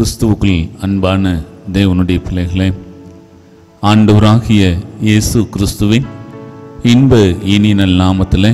கிறிஸ்துவுக்குள் அன்பான தேவனுடைய பிள்ளைகளே ஆண்டவராகிய இயேசு கிறிஸ்துவின் இன்ப இனி நல் நாமத்தில்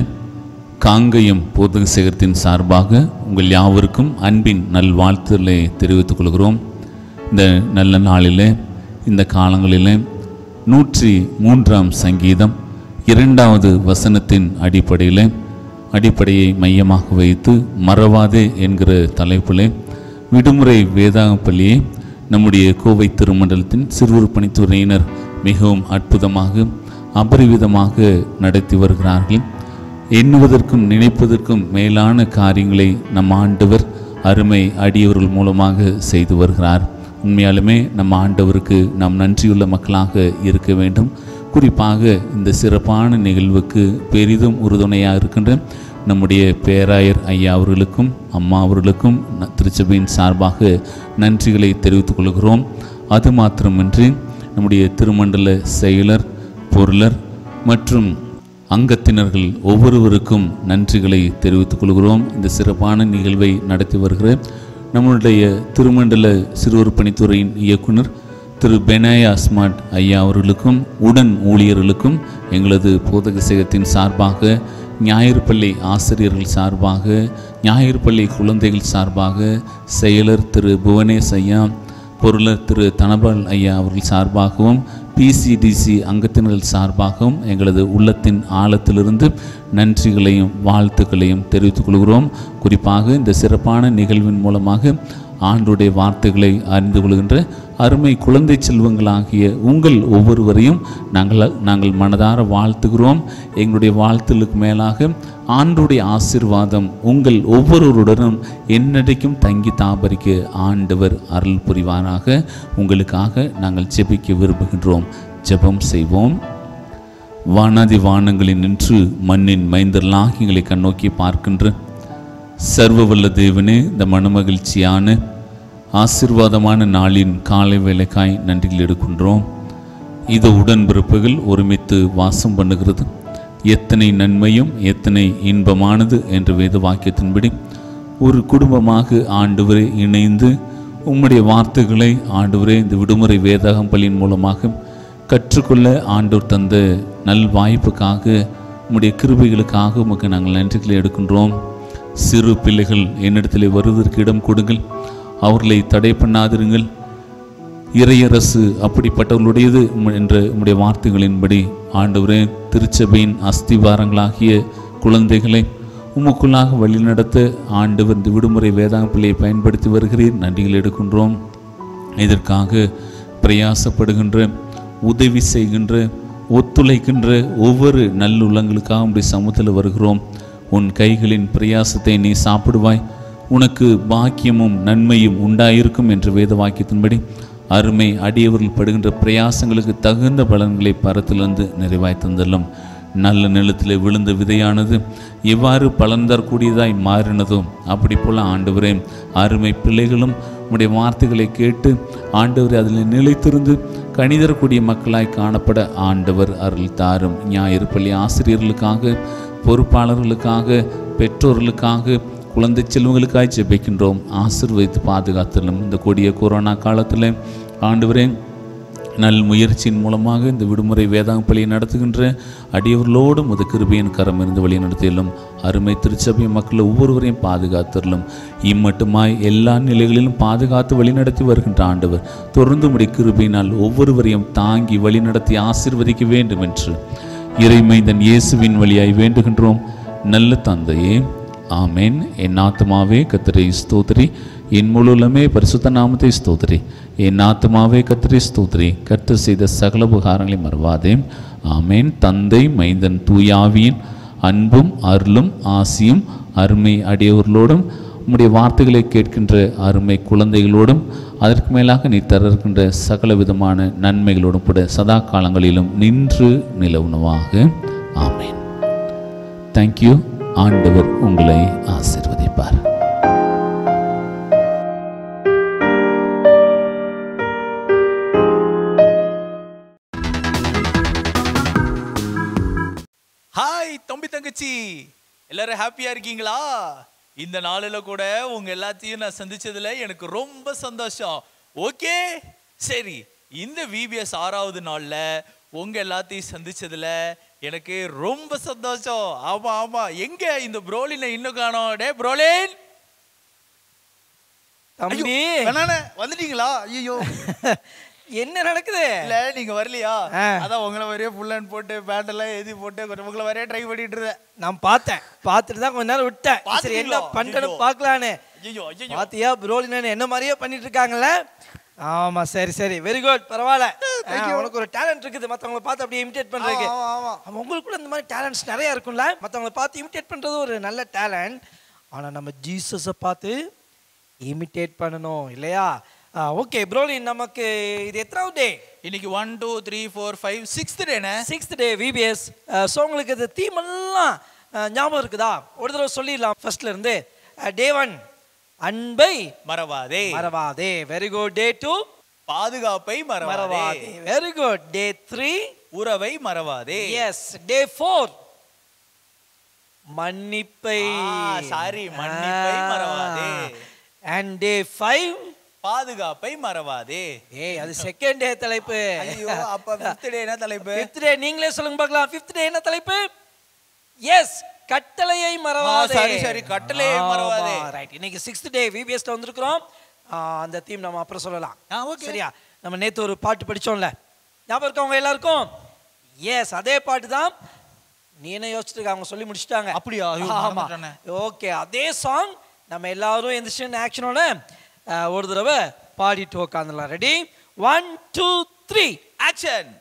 காங்கயம் போதக சேகரத்தின் சார்பாக உங்கள் யாவருக்கும் அன்பின் நல்வாழ்த்துக்களை தெரிவித்துக் கொள்கிறோம் இந்த நல்ல நாளிலே இந்த காலங்களிலே நூற்றி மூன்றாம் சங்கீதம் இரண்டாவது வசனத்தின் அடிப்படையில் அடிப்படையை மையமாக வைத்து மறவாதே என்கிற தலைப்பிலே விடுமுறை வேதாக பள்ளியை நம்முடைய கோவை திருமண்டலத்தின் சிறுவர் பணித்துறையினர் மிகவும் அற்புதமாக அபரிவிதமாக நடத்தி வருகிறார்கள் எண்ணுவதற்கும் நினைப்பதற்கும் மேலான காரியங்களை நம் ஆண்டவர் அருமை அடியவர்கள் மூலமாக செய்து வருகிறார் உண்மையாலுமே நம்ம ஆண்டவருக்கு நாம் நன்றியுள்ள மக்களாக இருக்க வேண்டும் குறிப்பாக இந்த சிறப்பான நிகழ்வுக்கு பெரிதும் உறுதுணையாக இருக்கின்ற நம்முடைய பேராயர் ஐயா அவர்களுக்கும் அம்மா அவர்களுக்கும் ந- திருச்சபையின் சார்பாக நன்றிகளை தெரிவித்துக் கொள்கிறோம் அது மாத்திரமின்றி நம்முடைய திருமண்டல செயலர் பொருளர் மற்றும் அங்கத்தினர்கள் ஒவ்வொருவருக்கும் நன்றிகளை தெரிவித்துக் கொள்கிறோம் இந்த சிறப்பான நிகழ்வை நடத்தி வருகிற நம்முடைய திருமண்டல சிறுவர் பணித்துறையின் இயக்குனர் திரு பெனாயா ஸ்மார்ட் ஐயா அவர்களுக்கும் உடன் ஊழியர்களுக்கும் எங்களது போதக சேகத்தின் சார்பாக ஞாயிறு பள்ளி ஆசிரியர்கள் சார்பாக ஞாயிறு பள்ளி குழந்தைகள் சார்பாக செயலர் திரு புவனேஷ் ஐயா பொருளர் திரு தனபால் ஐயா அவர்கள் சார்பாகவும் பிசிடிசி அங்கத்தினர்கள் சார்பாகவும் எங்களது உள்ளத்தின் ஆழத்திலிருந்து நன்றிகளையும் வாழ்த்துக்களையும் தெரிவித்துக் கொள்கிறோம் குறிப்பாக இந்த சிறப்பான நிகழ்வின் மூலமாக ஆண்டுடைய வார்த்தைகளை அறிந்து கொள்கின்ற அருமை குழந்தை செல்வங்களாகிய உங்கள் ஒவ்வொருவரையும் நாங்கள் நாங்கள் மனதார வாழ்த்துகிறோம் எங்களுடைய வாழ்த்துகளுக்கு மேலாக ஆண்டுடைய ஆசீர்வாதம் உங்கள் ஒவ்வொருவருடனும் என்னடைக்கும் தங்கி தாபரிக்க ஆண்டவர் அருள் புரிவாராக உங்களுக்காக நாங்கள் ஜெபிக்க விரும்புகின்றோம் ஜெபம் செய்வோம் வானாதி வானங்களில் நின்று மண்ணின் மைந்தர்களாக எங்களை கண்ணோக்கி பார்க்கின்ற சர்வ வல்ல தேவனே இந்த மனமகிழ்ச்சியான ஆசீர்வாதமான நாளின் காலை வேலைக்காய் நன்றிகள் எடுக்கின்றோம் இது உடன்பிறப்புகள் ஒருமித்து வாசம் பண்ணுகிறது எத்தனை நன்மையும் எத்தனை இன்பமானது என்ற வேத வாக்கியத்தின்படி ஒரு குடும்பமாக ஆண்டவரை இணைந்து உம்முடைய வார்த்தைகளை ஆண்டவரே இந்த விடுமுறை வேதாகம் பள்ளியின் மூலமாக கற்றுக்கொள்ள ஆண்டவர் தந்த நல் வாய்ப்புக்காக உம்முடைய கிருபைகளுக்காக உமக்கு நாங்கள் நன்றிகளை எடுக்கின்றோம் சிறு பிள்ளைகள் என்னிடத்தில் வருவதற்கு இடம் கொடுங்கள் அவர்களை தடை பண்ணாதிருங்கள் இறையரசு அப்படிப்பட்டவர்களுடையது உம் என்ற உம்முடைய வார்த்தைகளின்படி ஆண்டவரே திருச்சபையின் அஸ்திவாரங்களாகிய குழந்தைகளை உமக்குள்ளாக வழிநடத்த ஆண்டவர் இந்த விடுமுறை வேதாங்க பிள்ளையை பயன்படுத்தி வருகிறீர் நன்றிகள் எடுக்கின்றோம் இதற்காக பிரயாசப்படுகின்ற உதவி செய்கின்ற ஒத்துழைக்கின்ற ஒவ்வொரு நல்லுள்ளங்களுக்காக உடைய சமூகத்தில் வருகிறோம் உன் கைகளின் பிரயாசத்தை நீ சாப்பிடுவாய் உனக்கு பாக்கியமும் நன்மையும் உண்டாயிருக்கும் என்ற வேத வாக்கியத்தின்படி அருமை அடியவர்கள் படுகின்ற பிரயாசங்களுக்கு தகுந்த பலன்களை பரத்திலிருந்து நிறைவாய் தந்தள்ளும் நல்ல நிலத்தில் விழுந்த விதையானது எவ்வாறு பலன் தரக்கூடியதாய் மாறினதோ அப்படி போல ஆண்டவரே அருமை பிள்ளைகளும் உம்முடைய வார்த்தைகளை கேட்டு ஆண்டவரை அதில் நிலைத்திருந்து கணிதரக்கூடிய மக்களாய் காணப்பட ஆண்டவர் அருள் தாரும் ஞாயிறு பள்ளி ஆசிரியர்களுக்காக பொறுப்பாளர்களுக்காக பெற்றோர்களுக்காக குழந்தை செல்வங்களுக்காய் ஜெபிக்கின்றோம் ஆசீர்வதித்து பாதுகாத்தலும் இந்த கொடிய கொரோனா காலத்தில் ஆண்டவரே நல் முயற்சியின் மூலமாக இந்த விடுமுறை வேதாங்க பள்ளியை நடத்துகின்ற அடியவர்களோடு முத கிருபையின் கரம் இருந்து வழி நடத்தியலும் அருமை திருச்சபை மக்கள் ஒவ்வொருவரையும் பாதுகாத்தரலும் இம்மட்டுமாய் எல்லா நிலைகளிலும் பாதுகாத்து வழிநடத்தி வருகின்ற ஆண்டவர் தொடர்ந்து முடி கிருபையினால் ஒவ்வொருவரையும் தாங்கி வழிநடத்தி ஆசீர்வதிக்க வேண்டும் என்று இறைமைந்தன் இயேசுவின் வழியாய் வேண்டுகின்றோம் நல்ல தந்தையே ஆமென் என் ஆத்மாவே கத்தரை ஸ்தோத்திரி என் முழுலமே பரிசுத்த நாமத்தை ஸ்தோத்திரி என் ஆத்மாவே கத்தரை ஸ்தோத்திரி கர்த்தர் செய்த சகல உபகாரங்களை மறவாதே ஆமென் தந்தை மைந்தன் தூயாவியின் அன்பும் அருளும் ஆசியும் அருமை அடியவர்களோடும் உம்முடைய வார்த்தைகளை கேட்கின்ற அருமை குழந்தைகளோடும் அதற்கு மேலாக நீ தர இருக்கின்ற சகல விதமான நன்மைகளோடும் கூட சதா காலங்களிலும் நின்று நிலவுணவாக ஆமென் தேங்க்யூ ஆண்டவர் உங்களை ஆசீர்வதிப்பார் ஹாய் தம்பி தங்கச்சி எல்லாரும் ஹாப்பியா இருக்கீங்களா இந்த நாளில் கூட உங்க எல்லாத்தையும் நான் சந்திச்சதுல எனக்கு ரொம்ப சந்தோஷம் ஓகே சரி இந்த விபிஎஸ் ஆறாவது நாள்ல உங்க எல்லாத்தையும் சந்திச்சதுல எனக்கு ரொம்ப சந்தோஷம் ஆமா ஆமா எங்க இந்த புரோலினை இன்னும் காணோம் டே புரோலின் தம்பி வேணாண்ணே, வந்துட்டீங்களா ஐயோ என்ன நடக்குது இல்ல நீங்க வரலையா ஆ. அதான் உங்களை வரையே ஃபுல் ஹேண்ட் போட்டு பேண்ட் எல்லாம் எழுதி போட்டு கொஞ்சம் உங்களை வரையே ட்ரை பண்ணிட்டு இருந்தேன் நான் பார்த்தேன் பார்த்துட்டு தான் கொஞ்ச நேரம் விட்டேன் சரி என்ன பாத்தீங்களா? பண்ணணும் ஐயோ. பார்க்கலான்னு ஐயோ ஐயோ பாத்தியா புரோலினன் என்ன மாதிரியே பண்ணிட்டு இருக்காங்கல்ல ஆமா சரி சரி வெரி குட் பரவாயில்ல ஆ, உனக்கு ஒரு டேலண்ட் இருக்குது மத்தவங்கள பார்த்து அப்படியே இமிடேட் பண்றதுக்கு ஆமா, ஆமா. ஆமா, உங்களுக்கு கூட இந்த மாதிரி டேலண்ட்ஸ் நிறைய இருக்கும்ல மத்தவங்கள பார்த்து இமிடேட் பண்றது ஒரு நல்ல டேலண்ட் ஆனா நம்ம ஜீசஸை பார்த்து இமிடேட் பண்ணணும் இல்லையா ஓகே ப்ரோலின் நமக்கு இது எத்தனாவது டே இன்னைக்கு one two three four five sixth டேனே சிக்ஸ்த் டே விபிஎஸ் ஸோ உங்களுக்கு இது தீம் எல்லாம் அஹ், ஞாபகம் இருக்குதா ஒரு தடவை சொல்லிடலாம் ஃபர்ஸ்ட்ல இருந்து டே ஒன் அன்பை மறவாதே மறவாதே வெரி குட் டே டூ பாதுகாப்பை மறவாதே மறவாதே வெரி குட் டே த்ரீ உறவை மறவாதே எஸ் டே ஃபோர் மன்னிப்பை ஆ, sorry, மன்னிப்பை மறவாதே. அண்ட் டே ஃபைவ் பாதுகாப்பை மறவாதே ஏய் அது செகண்ட் டே தலைப்பு ஐயோ அப்ப ஃபிஃப்த் டே என்ன தலைப்பு ஃபிஃப்த் டே நீங்களே சொல்லுங்க பார்க்கலாம் ஃபிஃப்த் டே என்ன தலைப்பு எஸ் கட்டளையை மறவாதே சரி, சரி, கட்டளையை மறவாதே. ரைட் இன்னைக்கு சிக்ஸ்த் டே விபிஎஸ்ல வந்திருக்கிறோம் ஆ, அந்த தீம் நம்ம அப்புறம் சொல்லலாம் ஆ, okay. சரியா நம்ம நேத்து ஒரு பாட்டு படிச்சோம்ல ஞாபகம் இருக்கா உங்க எல்லாருக்கும் எஸ் அதே பாட்டு தான் நீ என்ன யோசிச்சுட்டு இருக்க? அவங்க சொல்லி முடிச்சிட்டாங்க அப்படியா? ஐயோ, ஆமா மறந்துட்டேனே. ஓகே அதே சாங் நம்ம எல்லாரும் எந்திரிச்சு ஆக்ஷனோட ஒரு தடவை பாடிட்டு உட்காந்துலாம் ready one two three action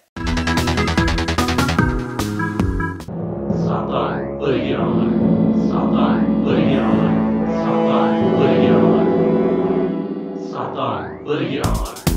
Satai Legion. Satai Legion. Satai Legion. Satai Legion.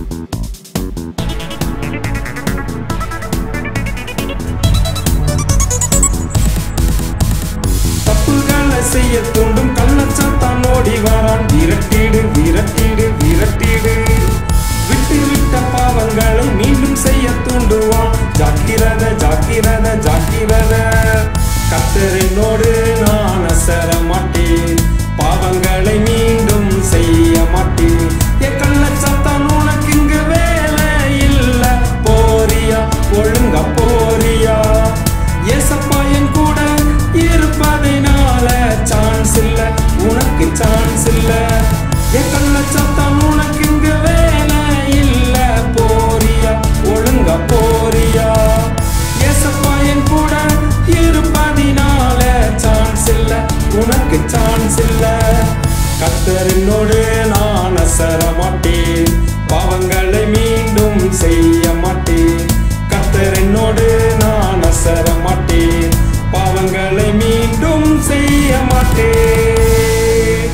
தப்புகளை செய்ய தூண்டும் கள்ளச்சாத்தான் ஓடி வாரான் விரட்டிடு விரட்டிடு விரட்டிடு விட்டு விட்ட பாவங்களை மீண்டும் செய்ய தூண்டுவான் ஜாக்கிரத ஜாக்கிரத ஜாக்கிரத கத்தர் என்னோடு நான் அசர மாட்டேன் பாவங்களை மீண்டும் செய்ய மாட்டேன் என் கள்ளச்சாத்தான் உனக்கு இங்க வேலை இல்ல போறியா ஒழுங்கா போறியா ஏசப்பா என் கூட இருப்பதினால சான்ஸ் இல்ல உனக்கு சான்ஸ் இல்ல என் கள்ளச்சாத்தான் உனக்கு இங்க வேலை இல்ல போறியா ஒழுங்கா போறியா ஏசப்பா என் கூட இருப்பதினால சான்ஸ் இல்ல உனக்கு சான்ஸ் இல்ல கத்தரினோடு நான் அசர மாட்டேன் பாவங்களை மீண்டும் செய்ய மாட்டேன் கத்தர் என்னோடு நான் அசர மாட்டேன் பாவங்களை மீண்டும் செய்ய மாட்டேன்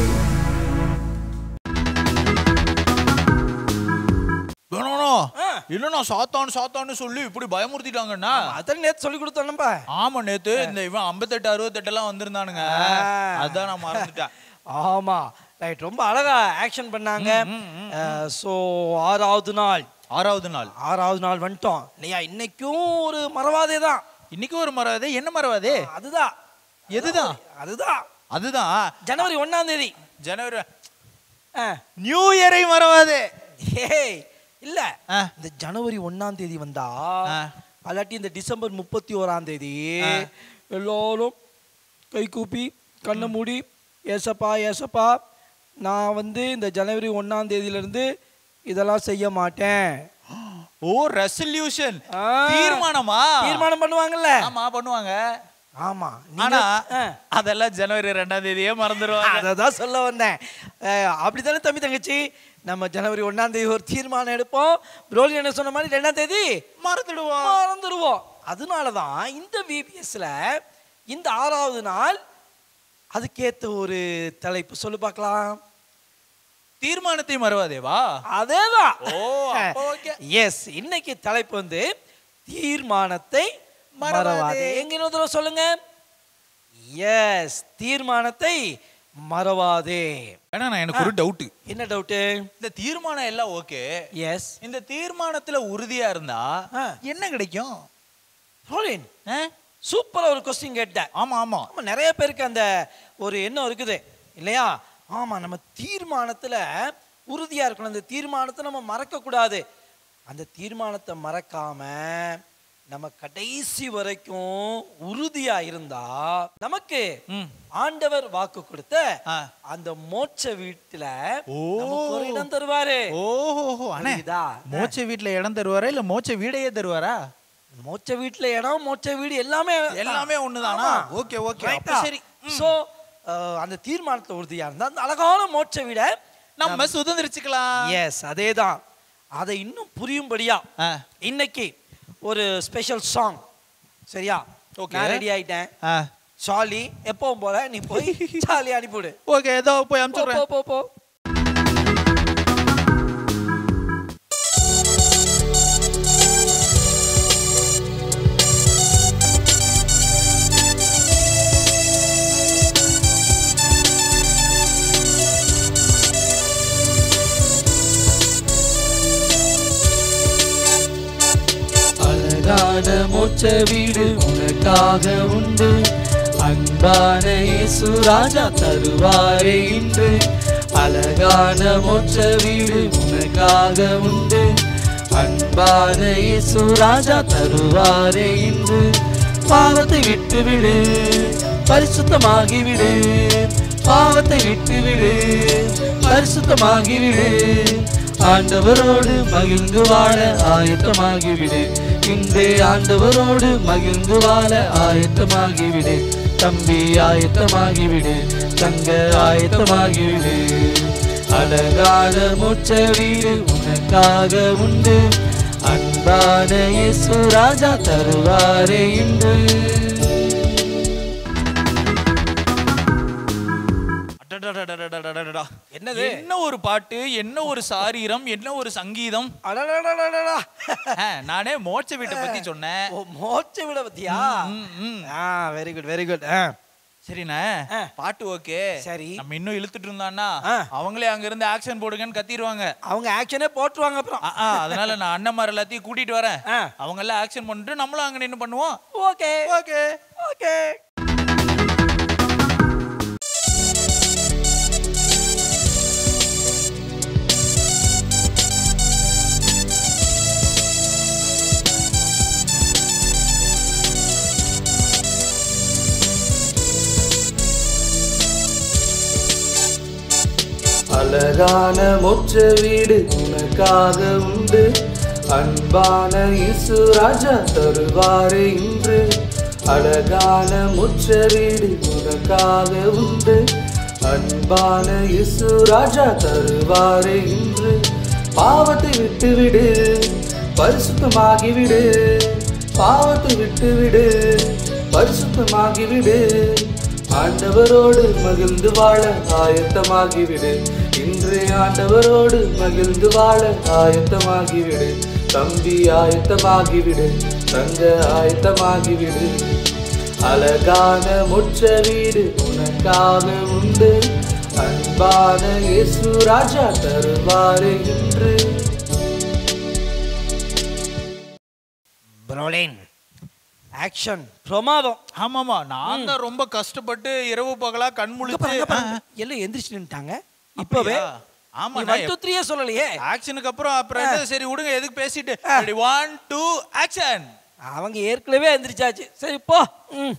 வேணும் இல்லைண்ணா சாத்தான் சாத்தான்னு சொல்லி இப்படி பயமுறுத்திட்டாங்கண்ணா அதான் நேத்து சொல்லி கொடுத்தோம் நம்ம ஆமா நேத்து இந்த இவன் ஐம்பத்தெட்டு அறுபத்தெட்டு எல்லாம் வந்திருந்தானுங்க அதான் நான் மறந்துட்டேன் ஆமா ரைட் ரொம்ப அழகா ஆக்ஷன் பண்ணாங்க ஸோ ஆறாவது நாள் ஆறாவது நாள் ஆறாவது நாள் வந்துட்டோம் இல்லையா இன்னைக்கும் ஒரு மறவாதே தான் இன்னைக்கு ஒரு மறவாதே என்ன மறவாதே அதுதான் எதுதான் அதுதான் அதுதான் ஜனவரி ஒண்ணாம் தேதி ஜனவரி ஆ. நியூ இயரை மறவாதே ஏய் இல்ல ஆ. இந்த ஜனவரி ஒண்ணாம் தேதி வந்தா ஆ. அல்லாட்டி இந்த டிசம்பர் முப்பத்தி ஓராம் தேதி எல்லாரும் கை கூப்பி கண்ணை மூடி ஏசப்பா ஏசப்பா நான் வந்து இந்த ஜனவரி ஒண்ணாம் தேதியில இருந்து இதெல்லாம் செய்ய மாட்டேன் ஓ ரெசல்யூஷன் ஆ. தீர்மானமா தீர்மானம் பண்ணுவாங்கல்ல ஆமா பண்ணுவாங்க ஆமா ஆனா ஆ. அதெல்லாம் ஜனவரி ரெண்டாம் தேதியே மறந்துடுவாங்க அதை தான் சொல்ல வந்தேன் அஹ், அப்படித்தானே தம்பி தங்கச்சி நம்ம ஜனவரி ஒண்ணாம் தேதி ஒரு தீர்மானம் எடுப்போம் ப்ரோலி என்ன சொன்ன மாதிரி ரெண்டாம் தேதி மறந்துடுவோம் மறந்துடுவோம் அதனால தான் இந்த விபிஎஸ்ல இந்த ஆறாவது நாள் அதுக்கேத்த ஒரு தலைப்பு சொல்லு பார்க்கலாம் தீர்மானத்தை மறவாதேவா அதேதான் ஓ, அப்ப okay. எஸ் இன்னைக்கு தலைப்பு வந்து தீர்மானத்தை மறவாதே. மறவாதே எங்க இன்னொரு தடவை சொல்லுங்க எஸ் தீர்மானத்தை மறவாதே ஏன்னா நான் எனக்கு ஒரு டவுட் என்ன டவுட்டு இந்த தீர்மானம் எல்லாம் ஓகே எஸ் இந்த தீர்மானத்துல உறுதியா இருந்தா ஆ. என்ன கிடைக்கும் ரோலின் ஆ? சூப்பரா ஒரு கொஸ்டின் கேட்டேன் ஆமா ஆமா ஆமா நிறைய பேருக்கு அந்த ஒரு எண்ணம் இருக்குது இல்லையா ஆமா நம்ம தீர்மானத்துல உறுதியா இருக்கணும் அந்த தீர்மானத்தை நம்ம மறக்க கூடாது அந்த தீர்மானத்தை மறக்காம நம்ம கடைசி வரைக்கும் உறுதியா இருந்தா நமக்கு ம். ஆண்டவர் வாக்கு கொடுத்த ஆ. அந்த மோட்ச வீட்டுல நமக்கு ஒரு இடம் தருவாரு ஓஹோ அண்ணே புரியுதா? மோச்ச வீட்ல இடம் தருவாரா இல்ல மோச்ச வீடையே தருவாரா மோட்ச வீட்டுல இடம் மோட்ச வீடு எல்லாமே எல்லாமே ஒண்ணுதானா? Okay, okay. அப்ப சரி. சோ அந்த தீர்மானத்துல உறுதியா இருந்தா அந்த அழகான மோட்ச வீட நம்ம சுதந்திரிச்சுக்கலாம் எஸ் அதேதான் அதை இன்னும் புரியும்படியா ஆ. இன்னைக்கு ஒரு ஸ்பெஷல் சாங் சரியா Okay. நான் ரெடி ஆயிட்டேன் ஆ. சாலி எப்பவும் போல நீ போய் சாலி அனுப்பிவிடு ஓகே ஏதோ போய் போ அனுப்பிச்சுடுறேன் போ போ போ அழகான மோட்ச வீடு உனக்காக உண்டு அன்பான இயேசு ராஜா தருவாரே இன்று அழகான மோட்ச வீடு உனக்காக உண்டு அன்பான இயேசு ராஜா தருவாரே இன்று பாவத்தை விட்டு விடு பரிசுத்தமாகி விடு பாவத்தை விட்டு விடு பரிசுத்தமாகி விடு ஆண்டவரோடு மகிழ்ந்து வாழ ஆயத்தமாகிவிடு இன்றே ஆண்டவரோடு மகிழ்ந்து வாழ ஆயத்தமாகிவிடு தம்பி ஆயத்தமாகிவிடு தங்க ஆயத்தமாகிவிடு அழகான மோட்ச வீடு உனக்காக உண்டு அன்பான இயேசு ராஜா தருவாரே இன்று அடடடடடடடடடா. என்னது? என்ன ஒரு பாட்டு என்ன ஒரு சாரீரம் என்ன ஒரு சங்கீதம் அடடடடடடா. ஆ, நானே மோட்ச வீட்டை பத்தி சொன்னேன் ஓ மோட்ச வீட பத்தியா ம், ம். ஆ வெரி குட் வெரி குட் சரிண்ணே ஆ. பாட்டு ஓகே சரி. நம்ம இன்னும் இழுத்துட்டு இருந்தான்னா ஆ. அவங்களே அங்க இருந்து ஆக்ஷன் போடுங்கன்னு கத்திடுவாங்க அவங்க ஆக்ஷனே போட்டுருவாங்க அப்புறம் ஆ, ஆ, அதனால நான் அண்ணன்மார் எல்லாத்தையும் கூட்டிட்டு வரேன் ஆ. அவங்க எல்லாம் ஆக்ஷன் பண்ணிட்டு நம்மளும் அங்க நின்னு பண்ணுவோம் ஓகே ஓகே ஓகே அழகான மோட்ச வீடு உனக்காக உண்டு அன்பான இயேசு ராஜா தருவாரே இன்று அழகான மோட்ச வீடு உனக்காக உண்டு அன்பான இயேசு ராஜா தருவாரே இன்று பாவத்தை விட்டுவிடு பரிசுத்தமாகிவிடு பாவத்தை விட்டுவிடு பரிசுத்தமாகிவிடு ஆண்டவரோடு மகிழ்ந்து வாழ ஆயத்தமாகிவிடு இன்று ஆண்டவரோடு மகிழ்ந்து வாழ ஆயத்தமாகிவிடு தம்பி ஆயத்தமாகிவிடு தங்க ஆயத்தமாகிவிடு அழகான முற்ற வீடு உனக்காக உண்டு அன்பான இயேசு ராஜா தருவாரு இன்று ப்ரோலின் ஆக்ஷன் பிரமாதம் ஆமாமா நான் தான் ரொம்ப கஷ்டப்பட்டு இரவு பகலா கண் இங்க முழிச்சு பாருங்க, பாருங்க. எல்லாம் எந்திரிச்சு நின்னுட்டாங்க இப்பவே அப்படியா? ஆமா, நீ நான் one, two, three-யே சொல்லலையே ஆக்ஷனுக்கு அப்புறம் அப்புறம் என்ன, சரி விடுங்க எதுக்கு பேசிட்டு ஒன் டூ ஆக்ஷன் அவங்க ஏற்கனவே எந்திரிச்சாச்சு சரி போ ம்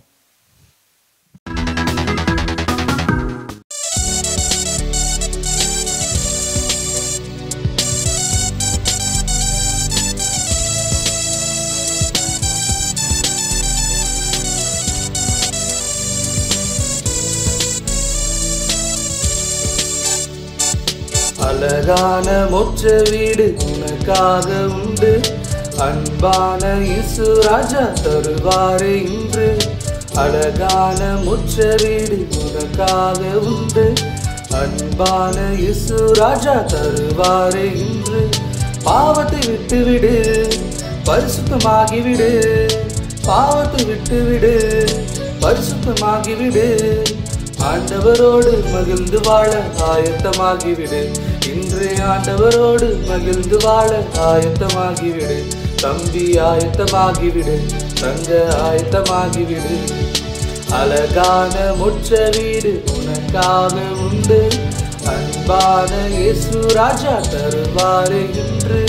அழகான மொற்ற வீடு உனக்காக உண்டு அன்பான இயேசு ராஜா தருவாரு இன்று அழகான முற்ற வீடு உனக்காக உண்டு அன்பான இயேசு ராஜா தருவாரு இன்று பாவத்தை விட்டுவிடு பரிசுத்தமாகிவிடு பாவத்தை விட்டுவிடு பரிசுத்தமாகிவிடு ஆண்டவரோடு மகிழ்ந்து வாழ ஆயத்தமாகிவிடு இன்று ஆண்டவரோடு மகிழ்ந்து வாழ ஆயத்தமாகிவிடு தம்பி ஆயத்தமாகிவிடு தங்க ஆயத்தமாகிவிடு அழகான முற்ற வீடு உனக்காக உண்டு அன்பான இயேசு ராஜா தருவாரு இன்று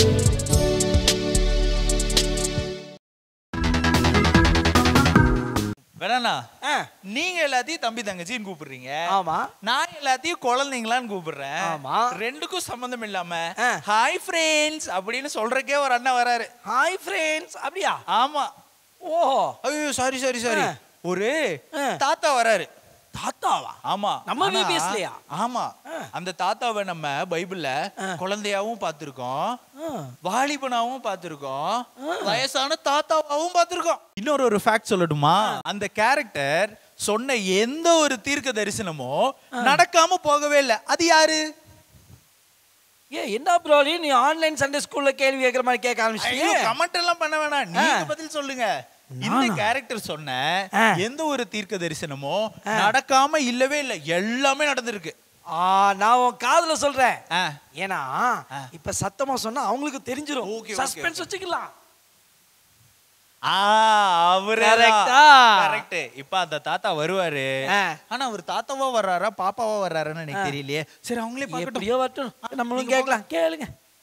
வேணா ஆ, நீங்க எல்லாத்தையும் தம்பி தங்கச்சின்னு கூப்பிடுறீங்க ஆமா நான் எல்லாத்தையும் குழந்தைங்களான்னு கூப்பிடுறேன் ஆமா. ரெண்டுக்கும் சம்பந்தம் இல்லாம ஆ. ஹாய் ஃப்ரெண்ட்ஸ் அப்படின்னு சொல்றக்கே ஒரு அண்ணன் வராரு ஹாய் ஃப்ரெண்ட்ஸ் அப்படியா ஆமா ஓஹோ ஐயோ சாரி சாரி சாரி ஆ. ஒரு ஆ. தாத்தா வராரு தாத்தாவா ஆமா நம்ம ஆனா, VBS லயா? ஆமா ஆ. அந்த தாத்தாவை நம்ம பைபிள்ல ஆ. குழந்தையாவும் பார்த்திருக்கோம் ஆ, வாலிபனாவும் பார்த்திருக்கோம் வயசான தாத்தாவாவும் பார்த்திருக்கோம் இன்னொரு ஒரு ஃபேக்ட் சொல்லட்டுமா அந்த கேரக்டர் சொன்ன எந்த ஒரு தீர்க்க தரிசனமோ நடக்காம போகவே இல்லை அது யாரு ஏ என்ன ப்ரோ நீ ஆன்லைன் சண்டே ஸ்கூல்ல கேள்வி கேட்குற மாதிரி கேட்க ஐயோ ஆரம்பிச்சிட்டீங்க கமெண்ட் எல்லாம் பண்ண வேணாம் நீங்க பதில் சொல்லுங்க இந்த கேரக்டர் சொன்ன ஆ. எந்த ஒரு தீர்க்க தரிசனமோ நடக்காம இல்லவே இல்லை எல்லாமே நடந்திருக்கு ஆ நான் உன் காதுல சொல்றேன் ஆ. ஏன்னா இப்ப சத்தமா சொன்னா அவங்களுக்கு தெரிஞ்சிரும் Okay, okay, சஸ்பென்ஸ் வச்சுக்கலாம் ஆ அவரே Correct ஆ? கரெக்ட் இப்ப அந்த தாத்தா வருவாரு ஆ. ஆனா அவர் தாத்தாவா வர்றாரா பாப்பாவா வர்றாருன்னு எனக்கு தெரியலையே சரி அவங்களே பார்க்கட்டும் எப்படியோ வரட்டும் நம்மளும் கேட்கலாம் கேளுங்க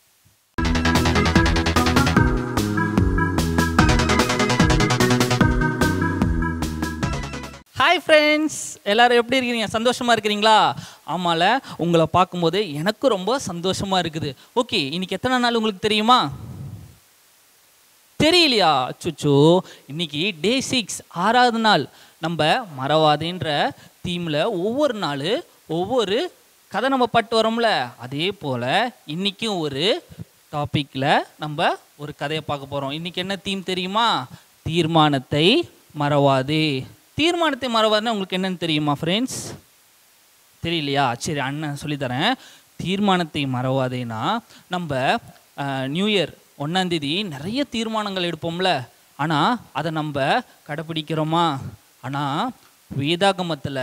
ஹாய் ஃப்ரெண்ட்ஸ் எல்லாரும் எப்படி இருக்கிறீங்க சந்தோஷமா இருக்கிறீங்களா ஆமால உங்களை பார்க்கும்போது எனக்கு ரொம்ப சந்தோஷமா இருக்குது ஓகே இன்னைக்கு எத்தனை நாள் உங்களுக்கு தெரியுமா தெரியலையா சுச்சு இன்னைக்கு டே சிக்ஸ் ஆறாவது நாள் நம்ம மறவாதேன்ற தீமில் ஒவ்வொரு நாள் ஒவ்வொரு கதை நம்ம பட்டு வரோம்ல அதே போல் இன்னைக்கும் ஒரு டாப்பிக்கில் நம்ம ஒரு கதையை பார்க்க போகிறோம் இன்னைக்கு என்ன தீம் தெரியுமா தீர்மானத்தை மறவாதே தீர்மானத்தை மறவாதுன்னா உங்களுக்கு என்னன்னு தெரியுமா ஃப்ரெண்ட்ஸ் தெரியலையா சரி அண்ணன் சொல்லித்தரேன் தீர்மானத்தை மறவாதேனா நம்ம அஹ், நியூ இயர் ஒன்றாந்தேதி நிறைய தீர்மானங்கள் எடுப்போம்ல ஆனால் அதை நம்ம கடைப்பிடிக்கிறோமா ஆனால் வேதாகமத்தில்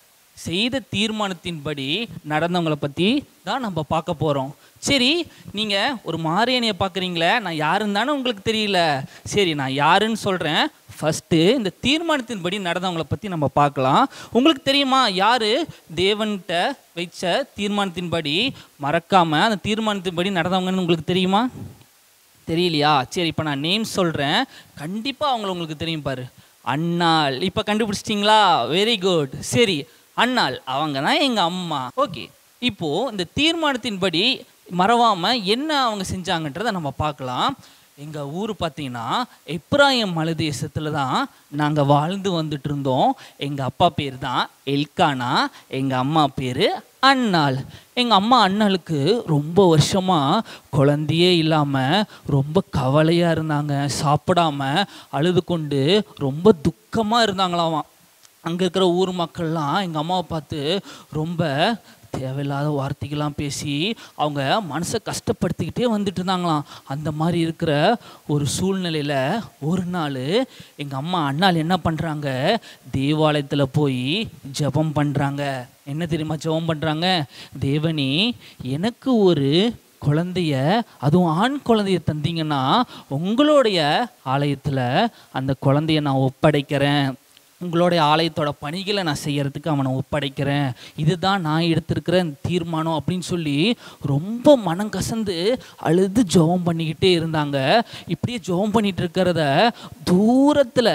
செய்த தீர்மானத்தின்படி நடந்தவங்களை பற்றி தான் நம்ம பார்க்க போகிறோம் சரி நீங்கள் ஒரு மாரியனையை பார்க்குறீங்களே நான் யாருன்னு தானே உங்களுக்கு தெரியல சரி நான் யாருன்னு சொல்கிறேன் ஃபஸ்ட்டு இந்த தீர்மானத்தின்படி நடந்தவங்களை பற்றி நம்ம பார்க்கலாம் உங்களுக்கு தெரியுமா யார் தேவன்கிட்ட வைச்ச தீர்மானத்தின்படி மறக்காமல் அந்த தீர்மானத்தின்படி நடந்தவங்கன்னு உங்களுக்கு தெரியுமா தெரியலையா சரி இப்போ நான் நேம் சொல்கிறேன் கண்டிப்பாக அவங்கள உங்களுக்கு தெரியும் பாரு அண்ணாள் இப்போ கண்டுபிடிச்சிட்டிங்களா வெரி குட் சரி அண்ணாள் அவங்க தான் எங்கள் அம்மா ஓகே இப்போது இந்த தீர்மானத்தின்படி மறவாமல் என்ன அவங்க செஞ்சாங்கன்றதை நம்ம பார்க்கலாம் எங்கள் ஊர் பார்த்தீங்கன்னா எப்ராயம் மலை தேசத்தில் தான் நாங்கள் வாழ்ந்து வந்துட்டு இருந்தோம் எங்கள் அப்பா பேர் தான் எல்கானா எங்கள் அம்மா பேர் அண்ணாள் எங்கள் அம்மா அண்ணாளுக்கு ரொம்ப வருஷமாக குழந்தையே இல்லாமல் ரொம்ப கவலையாக இருந்தாங்க சாப்பிடாம அழுது கொண்டு ரொம்ப துக்கமாக இருந்தாங்களாம் அங்கே இருக்கிற ஊர் மக்கள்லாம் எங்கள் அம்மாவை பார்த்து ரொம்ப தேவையில்லாத வார்த்தைகள்லாம் பேசி அவங்க மனசை கஷ்டப்படுத்திக்கிட்டே வந்துட்டு இருந்தாங்களாம் அந்த மாதிரி இருக்கிற ஒரு சூழ்நிலையில் ஒரு நாள் எங்கள் அம்மா அண்ணாள் என்ன பண்ணுறாங்க தேவாலயத்தில் போய் ஜெபம் பண்ணுறாங்க என்ன தெரியுமா ஜெபம் பண்ணுறாங்க தேவனே எனக்கு ஒரு குழந்தைய அதுவும் ஆண் குழந்தைய தந்தீங்கன்னா உங்களுடைய ஆலயத்தில் அந்த குழந்தைய நான் ஒப்படைக்கிறேன் உங்களுடைய ஆலயத்தோட பணிகளை நான் செய்யறதுக்கு அவனை ஒப்படைக்கிறேன் இதுதான் நான் எடுத்திருக்கிற இந்த தீர்மானம் அப்படின்னு சொல்லி ரொம்ப மனம் கசந்து அழுது ஜெபம் பண்ணிக்கிட்டே இருந்தாங்க இப்படியே ஜெபம் பண்ணிட்டு இருக்கிறத தூரத்தில்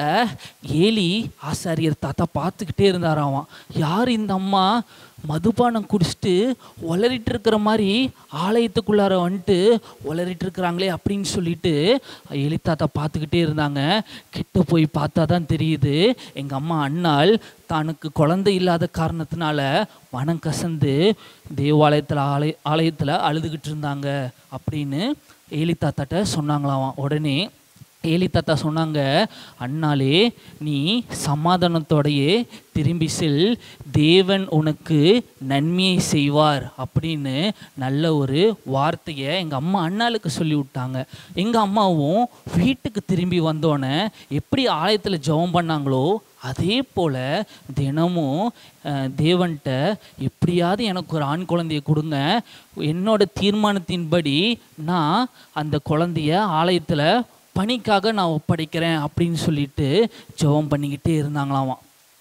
ஏலி ஆசாரியர் தாத்தா பார்த்துக்கிட்டே இருந்தாராம் யார் இந்த அம்மா மதுபானம் குடிச்சிட்டு உளறிட்டு இருக்கிற மாதிரி ஆலயத்துக்குள்ளார வந்துட்டு உளறிட்டு இருக்கிறாங்களே அப்படின்னு சொல்லிட்டு எலி தாத்தா பார்த்துக்கிட்டே இருந்தாங்க கிட்ட போய் பார்த்தா தான் தெரியுது எங்கள் அம்மா அண்ணாள் தனக்கு குழந்தை இல்லாத காரணத்தினால மனம் கசந்து தேவாலயத்தில் ஆலய ஆலயத்தில் அழுதுகிட்டு இருந்தாங்க அப்படின்னு ஏலி தாத்தாட்ட சொன்னாங்களாம் உடனே ஏலி தாத்தா சொன்னாங்க அண்ணாலே நீ சமாதானத்தோடையே திரும்பி செல் தேவன் உனக்கு நன்மையை செய்வார் அப்படின்னு நல்ல ஒரு வார்த்தையை எங்கள் அம்மா அண்ணாளுக்கு சொல்லி விட்டாங்க எங்கள் அம்மாவும் வீட்டுக்கு திரும்பி வந்தோடனே எப்படி ஆலயத்தில் ஜெபம் பண்ணாங்களோ அதே போல் தினமும் அஹ், தேவன்கிட்ட எப்படியாவது எனக்கு ஒரு ஆண் குழந்தைய கொடுங்க என்னோட தீர்மானத்தின்படி நான் அந்த குழந்தைய ஆலயத்தில் பணிக்காக நான் ஒப்படைக்கிறேன் அப்படின்னு சொல்லிட்டு ஜெபம் பண்ணிக்கிட்டே இருந்தாங்களாம்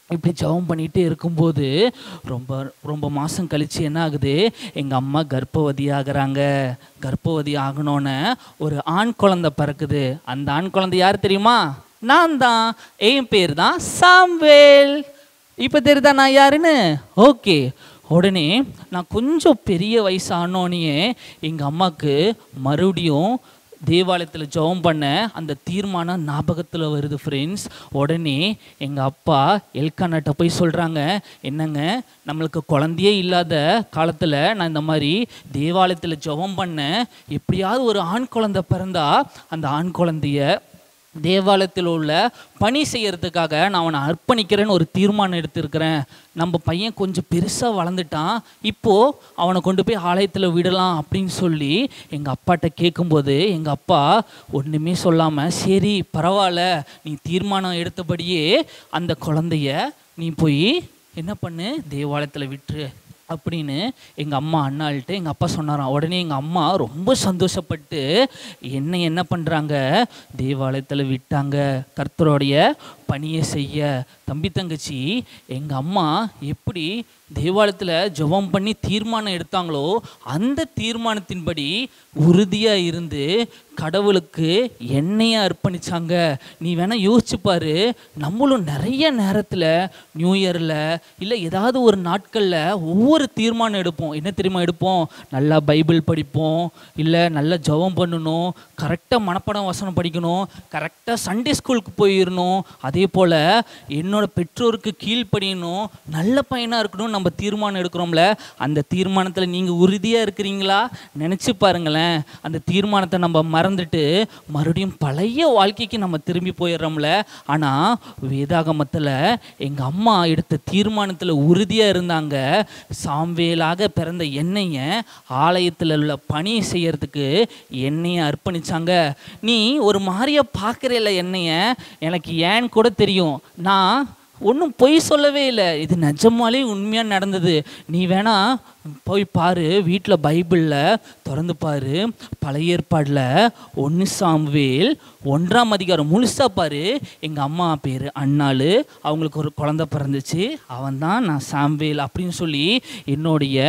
இப்படி ஜெபம் பண்ணிகிட்டே இருக்கும்போது ரொம்ப ரொம்ப மாதம் கழித்து என்ன ஆகுது எங்கள் அம்மா கர்ப்பவதி ஆகுறாங்க கர்ப்பவதி ஆகணுன்னு ஒரு ஆண் குழந்தை பிறக்குது அந்த ஆண் குழந்தை யார் தெரியுமா நான் தான் என் பேர் தான் சாம்வேல் இப்போ தெரியுதா நான் யாருன்னு ஓகே உடனே நான் கொஞ்சம் பெரிய வயசானோன்னே எங்கள் அம்மாவுக்கு மறுபடியும் தேவாலயத்தில் ஜெபம் பண்ண அந்த தீர்மானம் ஞாபகத்தில் வருது ஃப்ரெண்ட்ஸ் உடனே எங்கள் அப்பா எல்கானாட்ட போய் சொல்கிறாங்க என்னங்க நம்மளுக்கு குழந்தையே இல்லாத காலத்தில் நான் இந்த மாதிரி தேவாலயத்தில் ஜெபம் பண்ணேன் எப்படியாவது ஒரு ஆண் குழந்தை பிறந்தா அந்த ஆண் குழந்தைய தேவாலயத்தில் உள்ள பணி செய்யறதுக்காக நான் அவனை அர்ப்பணிக்கிறேன்னு ஒரு தீர்மானம் எடுத்திருக்கிறேன் நம்ம பையன் கொஞ்சம் பெருசாக வளர்ந்துட்டான் இப்போது அவனை கொண்டு போய் ஆலயத்தில் விடலாம் அப்படின்னு சொல்லி எங்கள் அப்பாட்ட கேட்கும்போது எங்கள் அப்பா ஒன்றுமே சொல்லாமல் சரி பரவாயில்ல நீ தீர்மானம் எடுத்தபடியே அந்த குழந்தைய நீ போய் என்ன பண்ணு தேவாலயத்தில் விட்டுரு அப்படின்னு எங்கள் அம்மா அண்ணாள்கிட்ட எங்கள் அப்பா சொன்னாராம் உடனே எங்கள் அம்மா ரொம்ப சந்தோஷப்பட்டு என்ன என்ன பண்ணுறாங்க தேவாலயத்தில் விட்டாங்க கர்த்தருடைய பணியை செய்ய தம்பி தங்கச்சி எங்கள் அம்மா எப்படி தேவாலயத்தில் ஜெபம் பண்ணி தீர்மானம் எடுத்தாங்களோ அந்த தீர்மானத்தின்படி உறுதியாக இருந்து கடவுளுக்கு எண்ணெயை அர்ப்பணிச்சாங்க நீ வேணா யோசிச்சு பாரு நம்மளும் நிறைய நேரத்தில் நியூ இயரில் இல்லை ஏதாவது ஒரு நாட்களில் ஒவ்வொரு தீர்மானம் எடுப்போம் என்ன தெரியுமா எடுப்போம் நல்லா பைபிள் படிப்போம் இல்லை நல்லா ஜெபம் பண்ணணும் கரெக்டாக மனப்பாடம் வசனம் படிக்கணும் கரெக்டாக சண்டே ஸ்கூலுக்கு போயிடணும் அதே போல் என்னோட பெற்றோருக்கு கீழ்ப்படியணும் நல்ல பையனாக இருக்கணும்னு நம்ம தீர்மானம் எடுக்கிறோம்ல அந்த தீர்மானத்தில் நீங்கள் உறுதியாக இருக்கிறீங்களா நினச்சி பாருங்களேன் அந்த தீர்மானத்தை நம்ம மறந்துட்டு மறுபடியும் பழைய வாழ்க்கைக்கு நம்ம திரும்பி போயிடுறோம்ல ஆனால் வேதாகமத்தில் எங்கள் அம்மா எடுத்த தீர்மானத்தில் உறுதியாக இருந்தாங்க சாம்வேலாக பிறந்த எண்ணெயை ஆலயத்தில் உள்ள பணியை செய்யறதுக்கு எண்ணெயை அர்ப்பணிச்சாங்க நீ ஒரு மாதிரியா பார்க்குறேல எண்ணெயை எனக்கு ஏன்னு கூட தெரியும் நான் ஒன்றும் பொய் சொல்லவே இல்லை இது நிஜமாலே உண்மையாக நடந்தது நீ வேணா போய் பாரு வீட்டில் பைபிளில் திறந்து பாரு பழைய ஏற்பாடில் ஒன்று சாம்வேல் ஒன்றாம் அதிகாரம் முழுசா பாரு எங்கள் அம்மா பேர் அண்ணாளு அவங்களுக்கு ஒரு குழந்தை பிறந்துச்சு அவன் தான் நான் சாம்வேல் அப்படின்னு சொல்லி என்னுடைய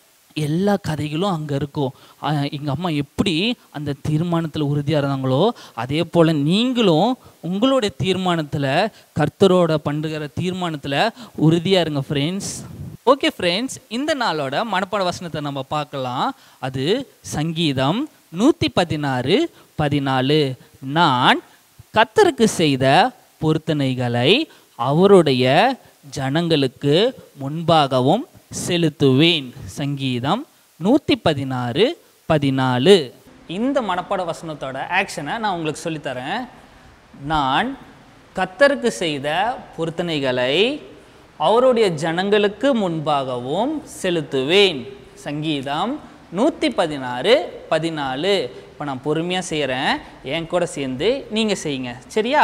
எல்லா கதைகளும் அங்கே இருக்கும் எங்கள் அம்மா எப்படி அந்த தீர்மானத்தில் உறுதியாக இருந்தாங்களோ அதே போல் நீங்களும் உங்களுடைய தீர்மானத்தில் கர்த்தரோட பண்ணுகிற தீர்மானத்தில் உறுதியாக இருங்க ஃப்ரெண்ட்ஸ் ஓகே ஃப்ரெண்ட்ஸ் இந்த நாளோட மனப்பாட வசனத்தை நம்ம பார்க்கலாம் அது சங்கீதம் நூற்றி பதினாறு பதினாலு நான் கர்த்தருக்கு செய்த பொருத்தனைகளை அவருடைய ஜனங்களுக்கு முன்பாகவும் செலுத்துவேன் சங்கீதம் நூற்றி பதினாறு பதினாலு இந்த மனப்பாட வசனத்தோட ஆக்ஷனை நான் உங்களுக்கு சொல்லித்தரேன் நான் கத்தருக்கு செய்த பொருத்தனைகளை அவருடைய ஜனங்களுக்கு முன்பாகவும் செலுத்துவேன் சங்கீதம் நூற்றி பதினாறு பதினாலு இப்போ நான் பொறுமையாக செய்கிறேன் என் கூட சேர்ந்து நீங்கள் செய்யுங்க சரியா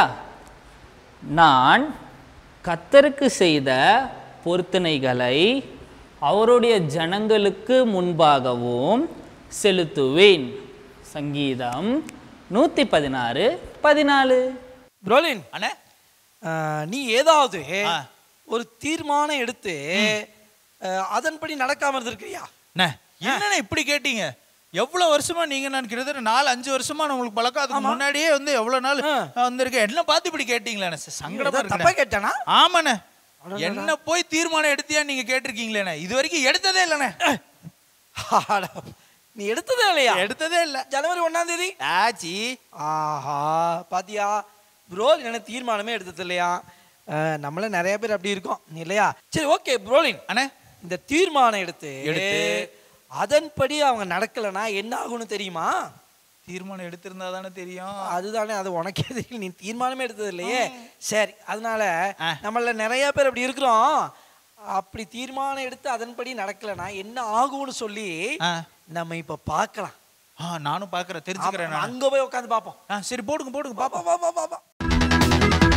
நான் கத்தருக்கு செய்த பொருத்தனைகளை அவருடைய ஜனங்களுக்கு முன்பாகவும் செலுத்துவேன் சங்கீதம் நூற்றி பதினாறு பதினாலு புரோலின் அண்ணே ஆஹ், நீ ஏதாவது ஆ. ஒரு தீர்மானம் எடுத்து ஆஹ், அதன்படி நடக்காம இருந்திருக்கிறியா அண்ணே என்னண்ணே இப்படி கேட்டீங்க எவ்வளவு வருஷமா நீங்க நான் கிட்டத்தட்ட நாலு அஞ்சு வருஷமா நான் உங்களுக்கு பழக்கம் அதுக்கு முன்னாடியே வந்து எவ்வளவு நாள் ஆ. நான் வந்திருக்கேன் என்ன பார்த்து இப்படி கேட்டீங்களே சங்கடமா ஏதோ தப்பா இருக்கு கேட்டானா ஆமாண்ணே என்ன போய் தீர்மானம் எடுத்தியா நீங்க கேட்டிருக்கீங்களேண்ணே இது வரைக்கும் எடுத்ததே இல்லைண்ணே அட, நீ எடுத்ததே இல்லையா எடுத்ததே இல்ல ஜனவரி ஒண்ணாம் தேதி ஆச்சி ஆஹா பாத்தியா ப்ரோ என்ன தீர்மானமே எடுத்தது இல்லையா ஆஹ், நம்மள நிறைய பேர் அப்படி இருக்கோம் இல்லையா சரி ஓகே ப்ரோலின் அண்ணே இந்த தீர்மானம் எடுத்து எடுத்து. அதன்படி அவங்க நடக்கலைன்னா என்ன ஆகும்னு தெரியுமா தீர்மானம் எடுத்திருந்தா தானே தெரியும் அதுதானே அது உனக்கே தெரியும் நீ தீர்மானமே எடுத்தது இல்லையே சரி அதனால ஆ. நம்மள நிறைய பேர் அப்படி இருக்கிறோம் அப்படி தீர்மானம் எடுத்து அதன்படி நடக்கலைன்னா என்ன ஆகும்னு சொல்லி ஆ. நம்ம இப்ப பார்க்கலாம் ஆ நானும் பாக்குறேன் தெரிஞ்சுக்கிறேன் ஆமா, நான். அங்க போய் உட்காந்து பார்ப்போம் ஆ சரி போடுங்க போடுங்க பாப்பா பாப்பா பாப்பா பாப்பா